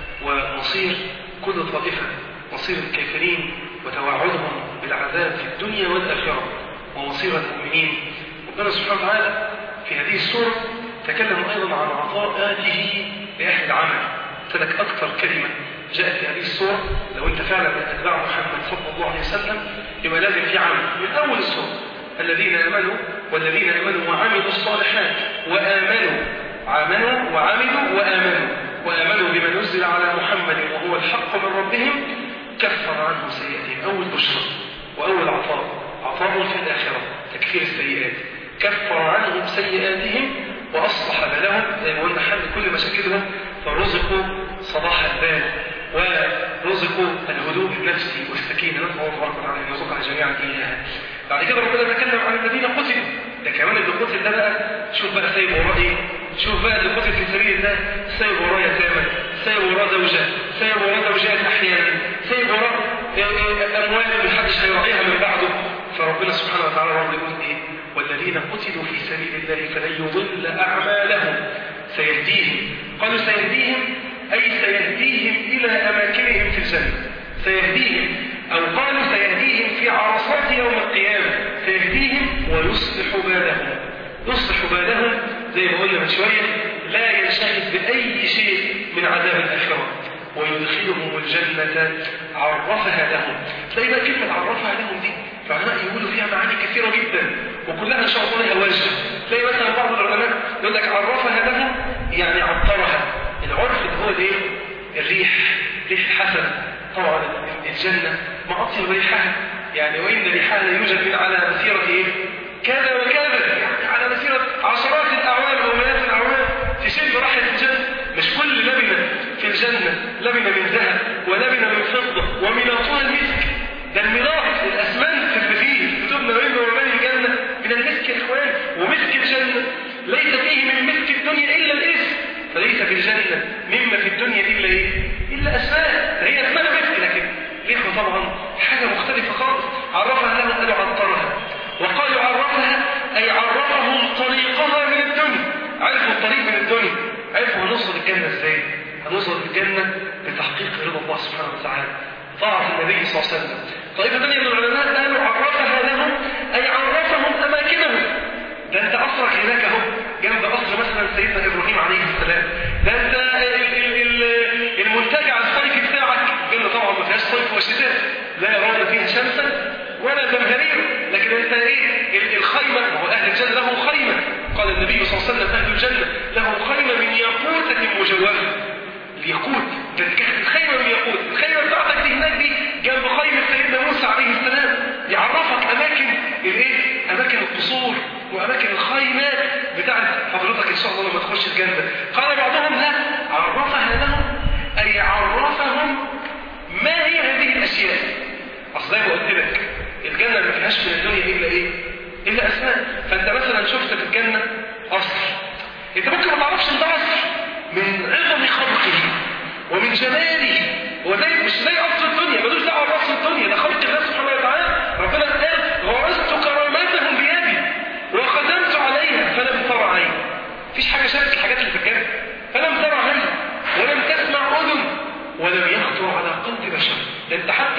ومصير كل طائفة مصير الكافرين وتوعدهم بالعذاب في الدنيا والآخرة ومصير المؤمنين ربنا سبحانه وتعالى في هذه السورة تكلم أيضا عن عطاءاته لأهل العمل تلك أكثر كلمة جاءت في هذه السورة لو أنت فعلا من أتباع محمد صلى الله عليه وسلم يبقى لازم في عمل من أول السورة الذين آمنوا والذين آمنوا وعملوا الصالحات وآمنوا عملوا وعملوا وآمنوا وآمنوا بما نزل على محمد وهو الحق من ربهم كفر عنهم سيئاتهم أول بشرى وأول عطاء عطاء في الآخرة تكفير السيئات كفر عنهم سيئاتهم وأصلح بالهم زي ما قلنا حل كل مشاكلهم فرزقوا صلاح البال ورزقوا الهدوء النفسي والسكينة نسأل الله تبارك وتعالى أن يرزقنا جميعا إياها بعد كده ربنا تكلم عن الذين قتلوا ده كمان اللي قتل ده بقى شوف بقى سايب وراه ايه شوف بقى اللي قتل في سبيل الله سايب وراه يتامى سايب وراه زوجات سايب وراه زوجات احيانا سايب وراه اموال محدش هيراعيها من بعده فربنا سبحانه وتعالى برضه يقول ايه والذين قتلوا في سبيل الله فلن يضل اعمالهم سيهديهم قالوا سيهديهم اي سيهديهم الى اماكنهم في الجنه سيهديهم او قالوا سيهديهم في عرصات يوم القيامه سيهديهم ويصلح بالهم يصلح بالهم زي ما قلنا من شويه لا ينشغل باي شيء من عذاب الاخره ويدخلهم الجنة عرفها لهم تلاقي بقى كلمة عرفها لهم دي العلماء يقولوا فيها معاني كثيرة جدا وكلها إن شاء الله لها وجه تلاقي مثلا بعض العلماء يقول لك عرفها لهم يعني عطرها العرف اللي هو الايه؟ الريح ريح حسنة طبعا الجنة ما أطيب ريحها يعني وإن ريحها لا يوجد من على مسيرة إيه؟ كذا وكذا يعني على مسيرة عشرات الأعوام أو مئات الأعوام تشم ريحة الجنة مش كل لبنة في الجنة لبنة من ذهب ولبنة من فضة وميلاطها المسك ده الميلاط الأسمنت اللي فيه كتبنا بينه وبين الجنة من المسك يا إخوان ومسك الجنة ليس فيه من مسك الدنيا إلا الاسم فليس في الجنة مما في الدنيا إلا إيه؟ إلا أسماء هي أسماء مسك لكن ريحه طبعا حاجة مختلفة خالص عرفها لهم قالوا عطرها وقالوا عرفها أي عرفهم طريقها من الدنيا عرفوا الطريق من الدنيا عرفوا هنوصل الجنة ازاي هنوصل الجنة بتحقيق رضا الله سبحانه وتعالى طاعة النبي صلى الله عليه وسلم طائفة ثانية من العلماء قالوا عرفها لهم أي عرفهم أماكنهم ده أنت أصرك هناك أهو جنب قصر مثلا سيدنا إبراهيم عليه السلام ده أنت المنتجع الصيفي بتاعك الجنة طبعا ما فيهاش صيف وشتاء لا يرون فيها شمسا ولا زمهرير لكن أنت إيه الخيمة هو أهل الجنة لهم خيمة قال النبي صلى الله عليه وسلم أهل الجنة لهم خيمة من ياقوتة مجوفة الياقوت ده كانت الخيمة من ياقوت الخيمة بتاعتك دي هناك دي جنب خيمة سيدنا موسى عليه السلام يعرفك أماكن الإيه؟ أماكن القصور وأماكن الخيمات بتاعت حضرتك إن شاء الله لما تخش الجنة قال بعضهم لا عرفها لهم أي عرفهم ما هي هذه الأشياء أصل زي ما قلت لك الجنة ما فيهاش من الدنيا إلا إيه؟ إلا أسماء فأنت مثلا شفت في الجنة قصر أنت ممكن ما تعرفش إن ده قصر من عظم خلقه ومن جماله وزي مش زي قصر الدنيا ملوش دعوه بقصر الدنيا ده خلق الله سبحانه وتعالى ربنا قال غرست كرامتهم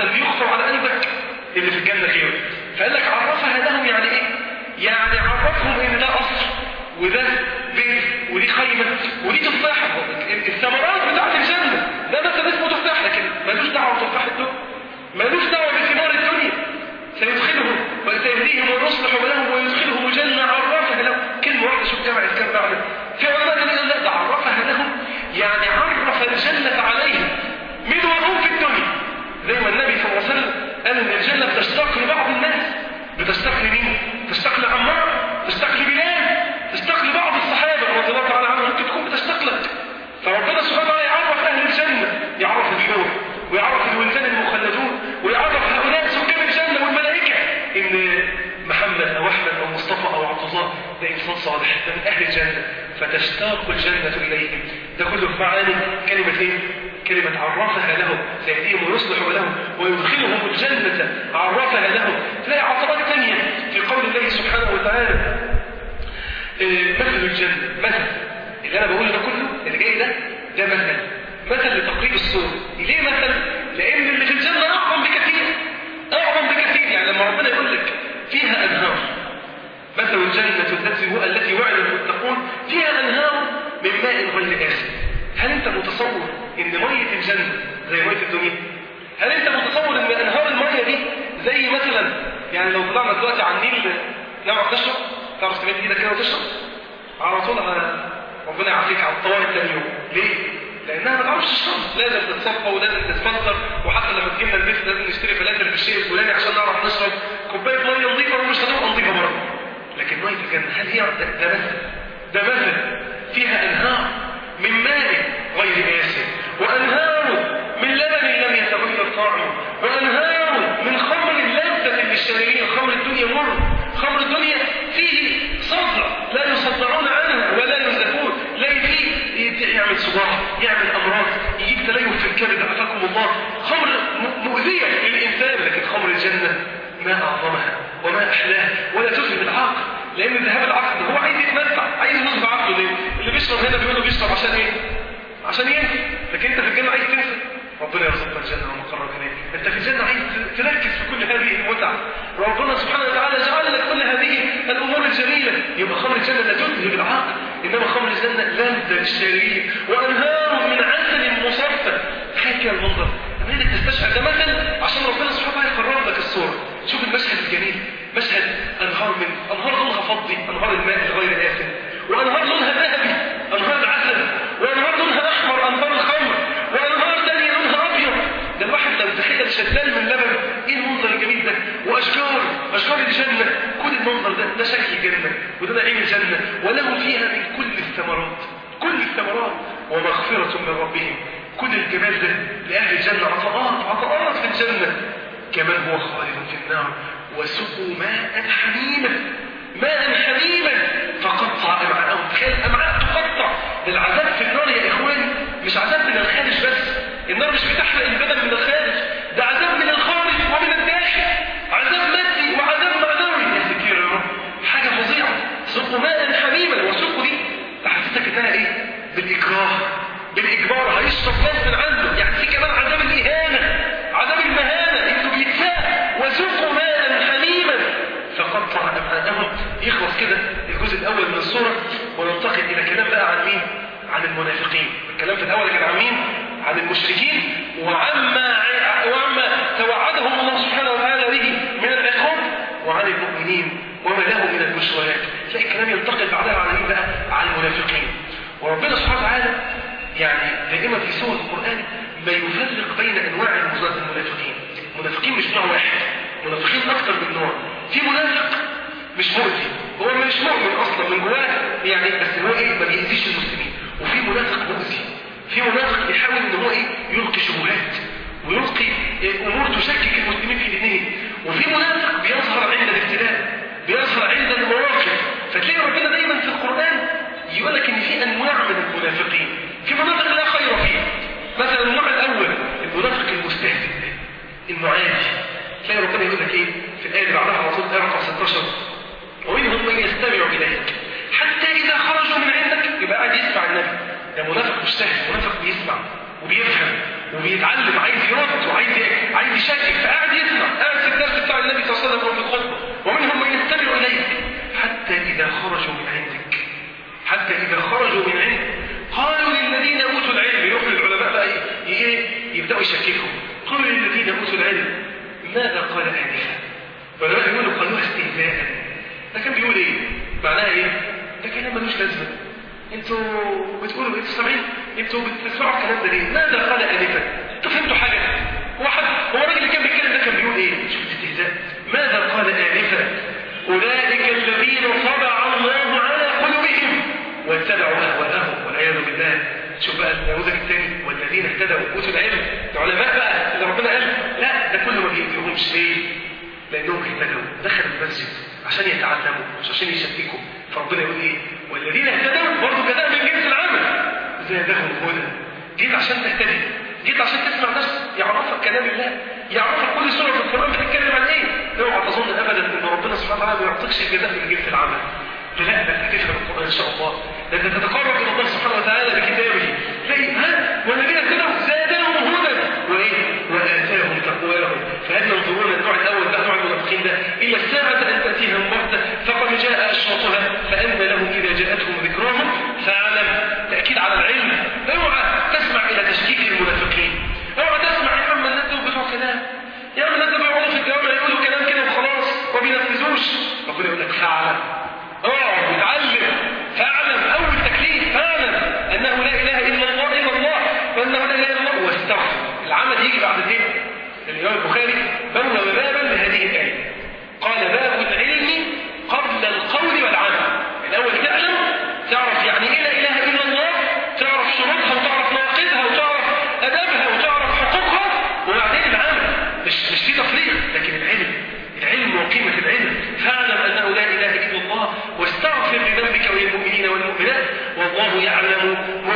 حتى اللي يخطر على قلبك اللي في الجنة غيره فقال لك عرفها لهم يعني ايه يعني عرفهم ان ده قصر وده بيت ودي خيمة ودي تفاحة الثمرات بتاعت الجنة ده مثلا اسمه تفاح لكن ملوش دعوة بتفاح الدنيا ملوش دعوة بثمار الدنيا سيدخلهم وسيهديهم ويصلح لهم ويدخلهم الجنة عرفها لهم كلمة واحدة شوف جمع الكلام معنى في علماء قال لا ده عرفها لهم يعني عرف الجنة عليهم من وهم في الدنيا زي ما النبي صلى الله عليه وسلم قال ان الجنة بتشتاق لبعض الناس بتشتاق لمين؟ تشتاق لعمار تشتاق لبلال تشتاق لبعض الصحابة رضي الله تعالى عنهم ممكن تكون بتشتاق لك فربنا سبحانه وتعالى يعرف اهل الجنة يعرف الحور ويعرف الولدان المخلدون ويعرف هؤلاء سكان الجنة والملائكة ان محمد او احمد او مصطفى او عبد الله ده انسان صالح ده من اهل الجنة فتشتاق الجنة اليهم ده كله في معاني كلمة ايه؟ كلمة عرفها لهم سيهديهم ويصلح لهم ويدخلهم الجنة عرفها لهم تلاقي عطرات ثانية في قول الله سبحانه وتعالى إيه مثل الجنة مثل اللي أنا بقوله ده كله اللي جاي ده ده مثل مثل لتقريب الصورة ليه مثل؟ لأن اللي في الجنة أعظم بكثير أعظم بكثير يعني لما ربنا يقول لك فيها أنهار مثل الجنة التي التي وعد المتقون فيها أنهار من ماء غير آسف هل أنت متصور إن مية الجنة زي مية الدنيا؟ هل أنت متصور إن أنهار المية دي زي مثلا يعني لو طلعنا دلوقتي على النيل نعرف نشرب؟ تعرف تمد إيدك كده وتشرب؟ على طول ربنا يعافيك على الطوارئ تاني يوم ليه؟ لانها ما تعرفش تشرب لازم تتصفى ولازم تتفلتر وحتى لما تجينا البيت لازم نشتري فلاتر بالشيء الفلاني عشان نعرف نشرب كوبايه ميه نظيفه ومش هتبقى نظيفه برضه لكن ميه الجنه هل هي ده, ده مثل ده مثل فيها انهار من ماء غير آسف وانهار من لبن لم يتغير طعمه وانهار من خمر لذة للشاربين خمر الدنيا مر خمر الدنيا فيه صدع لا يصدعون عنها ولا ينزفون لا فيه يعمل صداع يعمل امراض يجيب تليف في الكبد عافاكم الله خمر مؤذيه للانسان لكن خمر الجنه ما اعظمها وما احلاها ولا تذهب العقل لان ذهاب العقل هو عايز يتمتع عايز يذهب عقله ليه اللي بيشرب هنا بيقولوا بيشرب عشان ايه عشان ينسى لكن انت في الجنه عايز تنسى ربنا يرزقنا الجنه وما قرب اليه انت في الجنه عايز تركز في كل هذه المتع ربنا سبحانه وتعالى جعل لك كل هذه الامور الجميله يبقى خمر الجنه لا تذهب العقل انما خمر الجنه لذة للشاربين وانهار من عسل مصفى تخيل كده المنظر بدك تستشعر ده مثل عشان ربنا سبحانه وتعالى يقرب لك الصوره شوف المشهد الجميل مشهد انهار من انهار لونها فضي انهار الماء الغير آسن وانهار لونها ذهبي انهار العسل وانهار لونها احمر انهار الخمر وانهار ثانيه لونها ابيض ده الواحد لو تخيل شتان من لبن ايه المنظر الجميل ده واشجار اشجار الجنه كل المنظر ده ده شكل الجنه وده نعيم الجنه وله فيها من كل الثمرات كل الثمرات ومغفره من ربهم كل الجمال ده لاهل الجنه عطاءات عطاءات في الجنه كمان هو خالد في النار وسقوا ماء حميما ماء حميما فقطع امعاءهم تخيل امعاء تقطع العذاب في النار يا اخواني مش عذاب من الخارج بس النار مش بتحرق البدن من الخارج ده عذاب من الخارج ومن الداخل عذاب مادي وعذاب معنوي يا سكير يا رب حاجه فظيعه سقوا ماء حميما وسقوا دي تحسسك انها ايه بالاكراه بالاجبار هيشرب غصب عنه يعني في كمان عذاب الاهانه عذاب المهانه انه بيتساء وسقوا ماء حميما فقطع امعاءهم يخلص كده الجزء الاول من السوره وننتقل الى كلام بقى عن مين عن المنافقين الكلام في الاول كان عن مين عن المشركين وعما وعما توعدهم الله سبحانه وتعالى به من العقاب وعن المؤمنين وما له من البشريات تلاقي الكلام ينتقل بعدها على مين بقى على المنافقين وربنا سبحانه وتعالى يعني دائما في سور القرآن ما يفرق بين أنواع المنافقين المنافقين مش نوع واحد منافقين أكثر من نوع في منافق مش مؤذي هو مش مؤمن أصلا من جواه يعني بس هو إيه ما بيأذيش المسلمين وفي منافق مؤذي في منافق بيحاول إن هو إيه يلقي شبهات ويلقي إيه أمور تشكك المسلمين في دينهم وفي منافق بيظهر عند الابتلاء بيظهر عند المواقف فتلاقي ربنا دايما في القرآن يقول لك ان في انواع من المنافقين في منافق لا خير فيه مثلا النوع الاول المنافق المستهزئ المعادي تلاقي ربنا يقول لك ايه في الايه اللي بعدها على طول ايه رقم 16 ومنهم من يستمع اليك حتى اذا خرجوا من عندك يبقى قاعد يسمع النبي ده منافق مستهزئ منافق بيسمع وبيفهم وبيتعلم عايز يرد وعايز عايز يشكك فقاعد يسمع قاعد في الدرس بتاع النبي صلى الله عليه وسلم وفي الخطبه ومنهم من يستمع اليك حتى اذا خرجوا من عندك حتى اذا خرجوا من عندك قالوا للذين اوتوا العلم يروحوا للعلماء بقى ايه يبداوا يشككوا قالوا للذين اوتوا العلم ماذا قال انفا العلماء يقولوا قالوها استهزاء ده كان بيقول ايه معناها ايه ده كلام ملوش لازمه انتوا بتقولوا انتوا سامعين انتوا بتسمعوا الكلام ده ليه ماذا قال انفا انتوا فهمتوا حاجه هو حد هو الراجل اللي كان بيتكلم ده كان بيقول ايه شوف الاستهزاء ماذا قال انفا اولئك الذين طبع الله على قلوبهم واتبعوا اهواءهم والعياذ بالله شوف بقى النموذج الثاني والذين اهتدوا اوتوا العلم العلماء بقى اللي ربنا قال لا ده كله ما بيأذيهمش ليه لانهم اهتدوا دخلوا المسجد عشان يتعلموا مش عشان يشتكوا فربنا يقول ايه والذين اهتدوا برضه جزاء من جنس العمل زادهم هدى جيت عشان تهتدي جيت عشان تسمع ناس يعرفك كلام الله يعرفك كل سوره في القران بتتكلم عن ايه اوعى تظن ابدا ان ربنا سبحانه وتعالى ما يعطيكش الجزاء من جنس العمل لا ده انت هتفهم القران ان شاء الله ده انت تتقرب الى الله سبحانه وتعالى بكتابه تلاقي ها والذين اهتدوا زادهم هدى وايه واتاهم تقواهم فهل ينظرون النوع الاول ده نوع المنافقين ده الا الساعه ان تاتيهم بغته فقد جاء اشراطها فان لهم اذا جاءتهم ذكراهم فاعلم تاكيد على العلم اوعى تسمع الى تشكيك المنافقين اوعى تسمع يا عم الناس دول بتوع كلام يا عم الناس دول بيقعدوا في الجوامع يقولوا كلام كده وخلاص ما بينفذوش ربنا يقول لك فاعلم اقعد وتعلم فاعلم اول تكليف فاعلم انه لا اله الا الله الا الله وانه لا اله الا الله واستغفر العمل يجي بعد الايه الامام البخاري بوب بابا لهذه الايه قال باب العلم قبل القول والعمل الاول تعلم تعرف يعني ايه لا اله الا الله تعرف شروطها وتعرف نواقضها وتعرف ادبها وتعرف حقوقها وبعدين العمل مش مش في تفريق لكن العلم العلم وقيمه العلم فاعلم انه لا اله الا الله واستغفر لذنبك وللمؤمنين والمؤمنات والله يعلم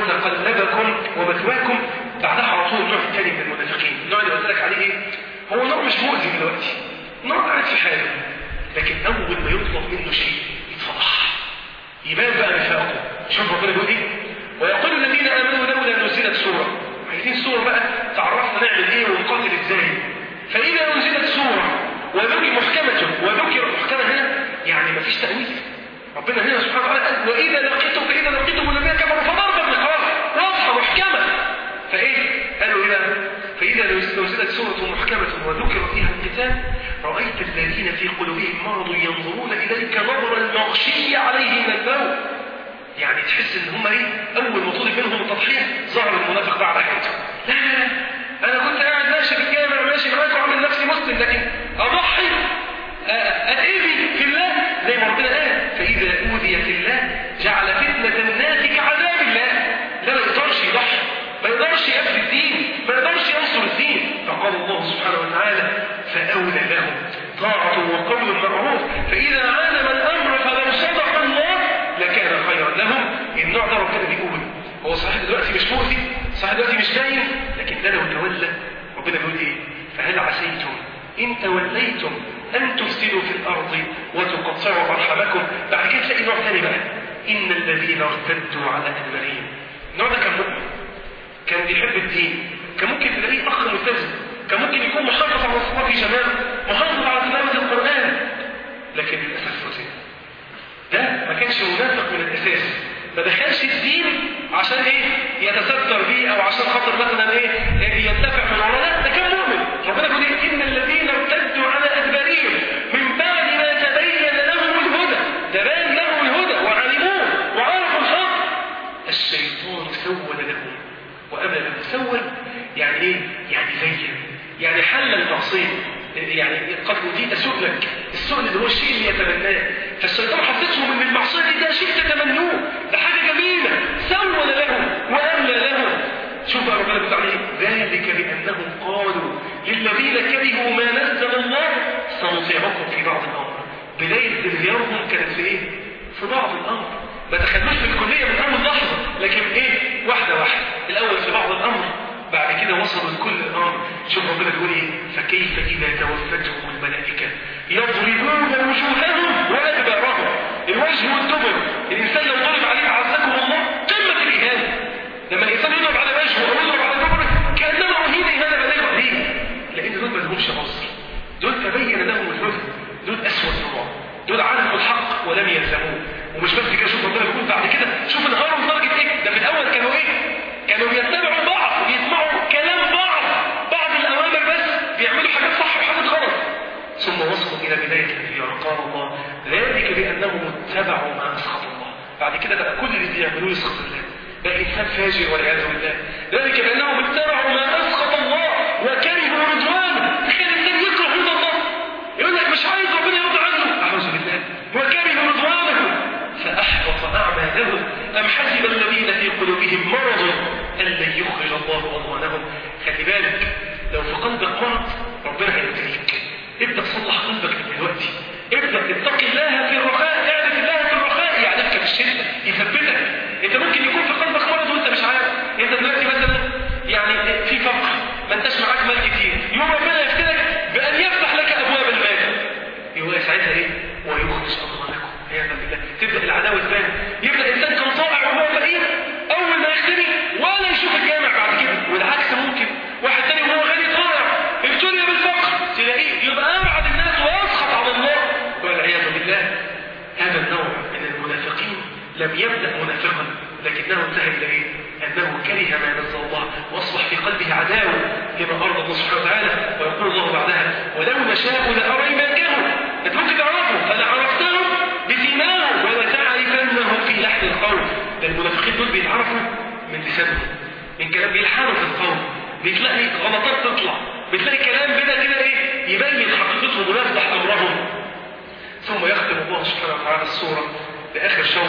متقلبكم ومثواكم بعدها على طول النوع الثاني من المنافقين النوع اللي قلت لك عليه ايه هو نوع مش مؤذي دلوقتي نوع قاعد في حاله لكن اول ما يطلب منه شيء يتفضح يبان بقى نفاقه شوف ربنا بيقول ايه ويقول الذين امنوا لولا نزلت سوره عايزين سوره بقى تعرفنا نعمل ايه ونقاتل ازاي فاذا انزلت سوره وذكر محكمه وذكر محكمه هنا يعني ما فيش تأويل ربنا هنا سبحانه وتعالى قال وإذا لقيتم فإذا لقيتم الذين كفروا فضرب الرقاب واضحة محكمة فإيه؟ قالوا إيه بقى؟ فإذا نزلت سورة محكمة وذكر فيها القتال رأيت الذين في قلوبهم مرض ينظرون إليك نظر المغشي عليه من الموت يعني تحس ان هم ايه اول ما طلب منهم التضحيه ظهر المنافق بعد حياته لا لا لا انا كنت قاعد ماشي في الجامع ماشي معاك وعامل نفسي مسلم لكن اضحي أتأذي في الله زي ما ربنا قال فإذا أوذي في الله جعل فتنة الناس كعذاب الله لا ما يقدرش يضحي ما يقدرش يأذي الدين ما يقدرش ينصر الدين فقال الله سبحانه وتعالى فأولى لهم طاعة وقول معروف فإذا عالم الأمر فلو صدق الله لكان خيرا لهم النوع ده ربنا بيقول هو صحيح دلوقتي مش مؤذي صحيح دلوقتي مش باين لكن ده لو تولى ربنا بيقول ايه فهل عسيتم إن توليتم أن تفسدوا في الأرض وتقطعوا أرحامكم بعد كده تلاقي نوع ثاني بقى إن الذين ارتدوا على أدبارهم النوع ده كان مؤمن كان بيحب الدين كان ممكن تلاقيه أخ ملتزم كان ممكن يكون محافظ على الصلاة في جماعة محافظ على تلاوة القرآن لكن للأسف فسد ده ما كانش منافق من الأساس ما دخلش الدين عشان ايه يتستر بيه او عشان خاطر مثلا ايه ينتفع من وراه لا ده كان مؤمن ربنا بيقول ايه ان الذين ارتدوا على ادبارهم من بعد ما تبين لهم الهدى تبين لهم الهدى وعلموه وعرفوا الحق الشيطان سول لهم وامل لهم سول يعني ايه يعني زين يعني حل المعصيه يعني قد أوتيت سؤلك السؤل اللي هو الشيء اللي يتمناه فالشيطان حطتهم ان المعصيه دي ده شيء تتمنوه ده حاجه جميله سول لهم واملى لهم شوف بقى ربنا بيقول عليه ذلك بانهم قالوا للذين كرهوا ما نزل الله سنطيعكم في بعض الامر بدايه انهيارهم كانت في ايه؟ في بعض الامر ما دخلوش في الكليه من اول لحظه لكن ايه؟ واحده واحده الاول في بعض الامر بعد كده وصلوا لكل الامر شوف ربنا بيقول ايه فكيف اذا توفتهم الملائكه يضربون وجوههم وادبارهم الوجه والدبر الانسان لو ضرب عليه عزكم الله قمه الاهانه لما الانسان يضرب على وجهه او يضرب على دبره كانما بداية الكبيرة قال الله ذلك بأنهم اتبعوا ما أسخط الله بعد كده بقى كل اللي بيعملوه يسخط الله بقى إنسان فاجر والعياذ بالله ذلك بأنهم اتبعوا ما أسخط الله وكرهوا رضوانه تخيل إنسان يكره رضا الله يقول لك مش عايز ربنا يرضى عنه أعوذ بالله وكرهوا رضوانه فأحبط أعمالهم أم حسب الذين في قلوبهم مرض أن لن يخرج الله أضغانهم خلي بالك لو في قلبك مرض ربنا هيبتليك ابدأ صلح قلبك من دلوقتي ابدأ اتق الله في الرخاء اعرف الله في الرخاء يعرفك في الشدة يثبتك انت ممكن يكون في قلبك مرض وانت مش عارف انت دلوقتي مثلا يعني في فقر ما انتش معاك مال كتير يوم ربنا يفتنك بأن يفتح لك أبواب المال يبقى ساعتها ايه ويخرج أضغانكم عياذا بالله تبدأ العداوة تبان يبدأ إنسان كان طائع وهو فقير أول ما يختني ولا يشوف الجامع بعد كده والعكس ممكن واحد تاني وهو غني طائع ابتلي بالفقر تلاقيه يبقى أبعد الناس ويسخط على الله والعياذ بالله هذا النوع من المنافقين لم يبدأ منافقا لكنه انتهى إلى إيه؟ أنه كره ما نزل الله وأصبح في قلبه عداوة لما أرضى الله سبحانه وتعالى ويقول الله بعدها ولو نشاء لأريناكهم أنت ممكن تعرفهم فلعرفتهم بسيماهم ولتعرفنهم في لحن القول ده المنافقين دول بيتعرفوا من لسانهم من كلام بيلحنوا في القول بتلاقي غلطات تطلع بتلاقي كلام بدا كده ايه يبين حقيقتهم ويفضح امرهم ثم يختم الله سبحانه وتعالى السوره باخر شوط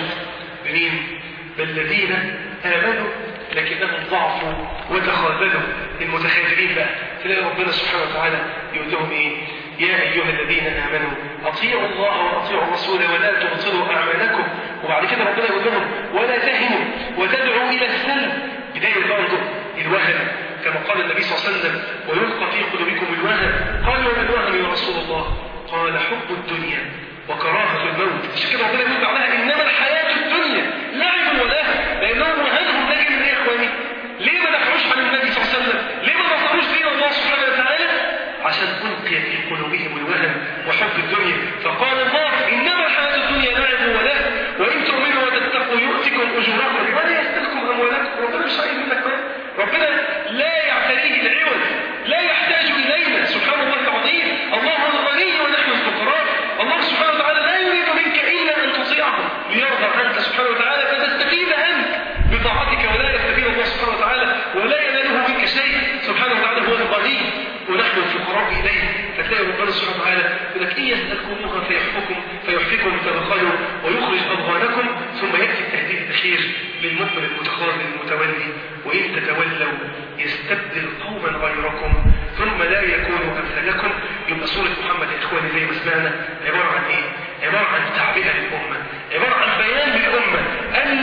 بمين بالذين امنوا لكنهم ضعفوا وتخاذلوا المتخاذلين بقى تلاقي ربنا سبحانه وتعالى يقول لهم ايه يا ايها الذين امنوا اطيعوا الله واطيعوا الرسول ولا تبطلوا اعمالكم وبعد كده ربنا يقول لهم ولا تهنوا وتدعوا الى السلم بدايه برضه الوهن كما قال النبي صلى الله عليه وسلم ويلقى في قلوبكم الوهن قالوا وما الوهن يا رسول الله قال حب الدنيا وكراهه الموت عشان كده ربنا يقول بعدها انما الحياه الدنيا لعب ولهو لانهم وهنهم نجم من ايه يا اخواني ليه ما دفعوش عن النبي صلى الله عليه وسلم ليه ما نصروش دين الله سبحانه وتعالى عشان ألقي في قلوبهم الوهن وحب الدنيا فقال الله إنما الحياة الدنيا لعب وله وإن تؤمنوا وتتقوا يؤتكم أجوركم ولا يستلكم أموالكم ربنا مش عايز منك مال ربنا لا يعتريه العوض لا يحتاج إلينا سبحان الله العظيم الله الغني ونحن الفقراء الله سبحانه وتعالى لا يريد منك إلا أن تطيعه ليرضى عنك سبحانه وتعالى فتستفيد أنت بطاعتك ولا يستفيد الله سبحانه وتعالى ولا يناله منك شيء سبحانه وتعالى هو الغني ونحن الفقراء إليه فتلاقي ربنا سبحانه وتعالى يقول لك إن يسألكموها فيحفكم فيحفكم فبخلوا ويخرج أضغانكم ثم يأتي التهديد الأخير للمؤمن المتخاذل المتولي وإن تتولوا يستبدل قوما غيركم ثم لا يكونوا أمثالكم يبقى سورة محمد يا إخواني زي ما سمعنا عبارة عن إيه؟ عبارة عن تعبئة للأمة عبارة عن بيان للأمة أن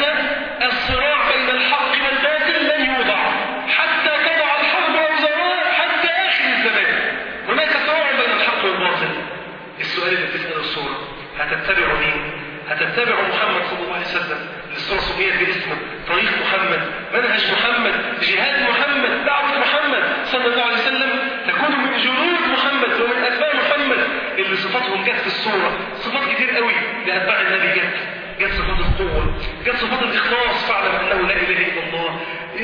الصراع بين الحق والباطل لن يوضع حتى تضع الحرب أوزارها حتى آخر الزمان هناك صراع بين الحق والباطل السؤال اللي بتسأله الصورة هتتبعوا مين؟ هتتبعوا محمد صلى الله عليه وسلم الصورة سميت باسمه طريق محمد منهج محمد جهاد محمد دعوة محمد صلى الله عليه وسلم تكونوا من جنود محمد ومن أتباع محمد اللي صفاتهم جت في الصورة صفات كتير قوي لأتباع النبي جت جت صفات القوة جت صفات الإخلاص فاعلم أنه لا إله إلا الله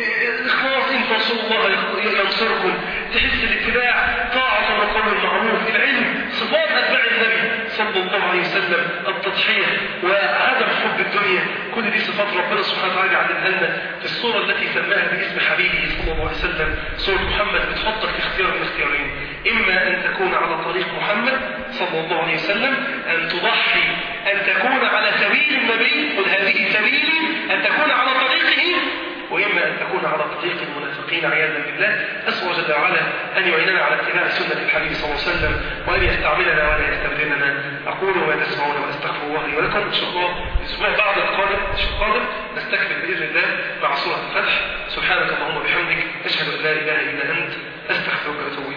الإخلاص إن تنصروا الله ينصركم تحس الاتباع طاعة وقول المعروف العلم صفات أتباع النبي صلى الله عليه وسلم التضحية وعدم حب الدنيا كل دي صفات ربنا سبحانه وتعالى علمها لنا في الصورة التي سماها باسم حبيبه صلى الله عليه وسلم سورة محمد بتحطك في اختيار من اختيارين إما أن تكون على طريق محمد صلى الله عليه وسلم أن تضحي أن تكون على سبيل النبي قل هذه سبيلي أن تكون على طريقه وإما أن تكون على طريق المنافقين عياذا بالله أسأل الله جل وعلا أن يعيننا على اتباع سنة الحبيب صلى الله عليه وسلم وأن يستعملنا ولا يستبدلنا أقول ما تسمعون وأستغفر الله لي ولكم إن شاء الله الأسبوع بعد القادم القادم نستكمل بإذن الله مع سورة الفتح سبحانك اللهم وبحمدك أشهد أن لا إله إلا أنت أستغفرك وأتوب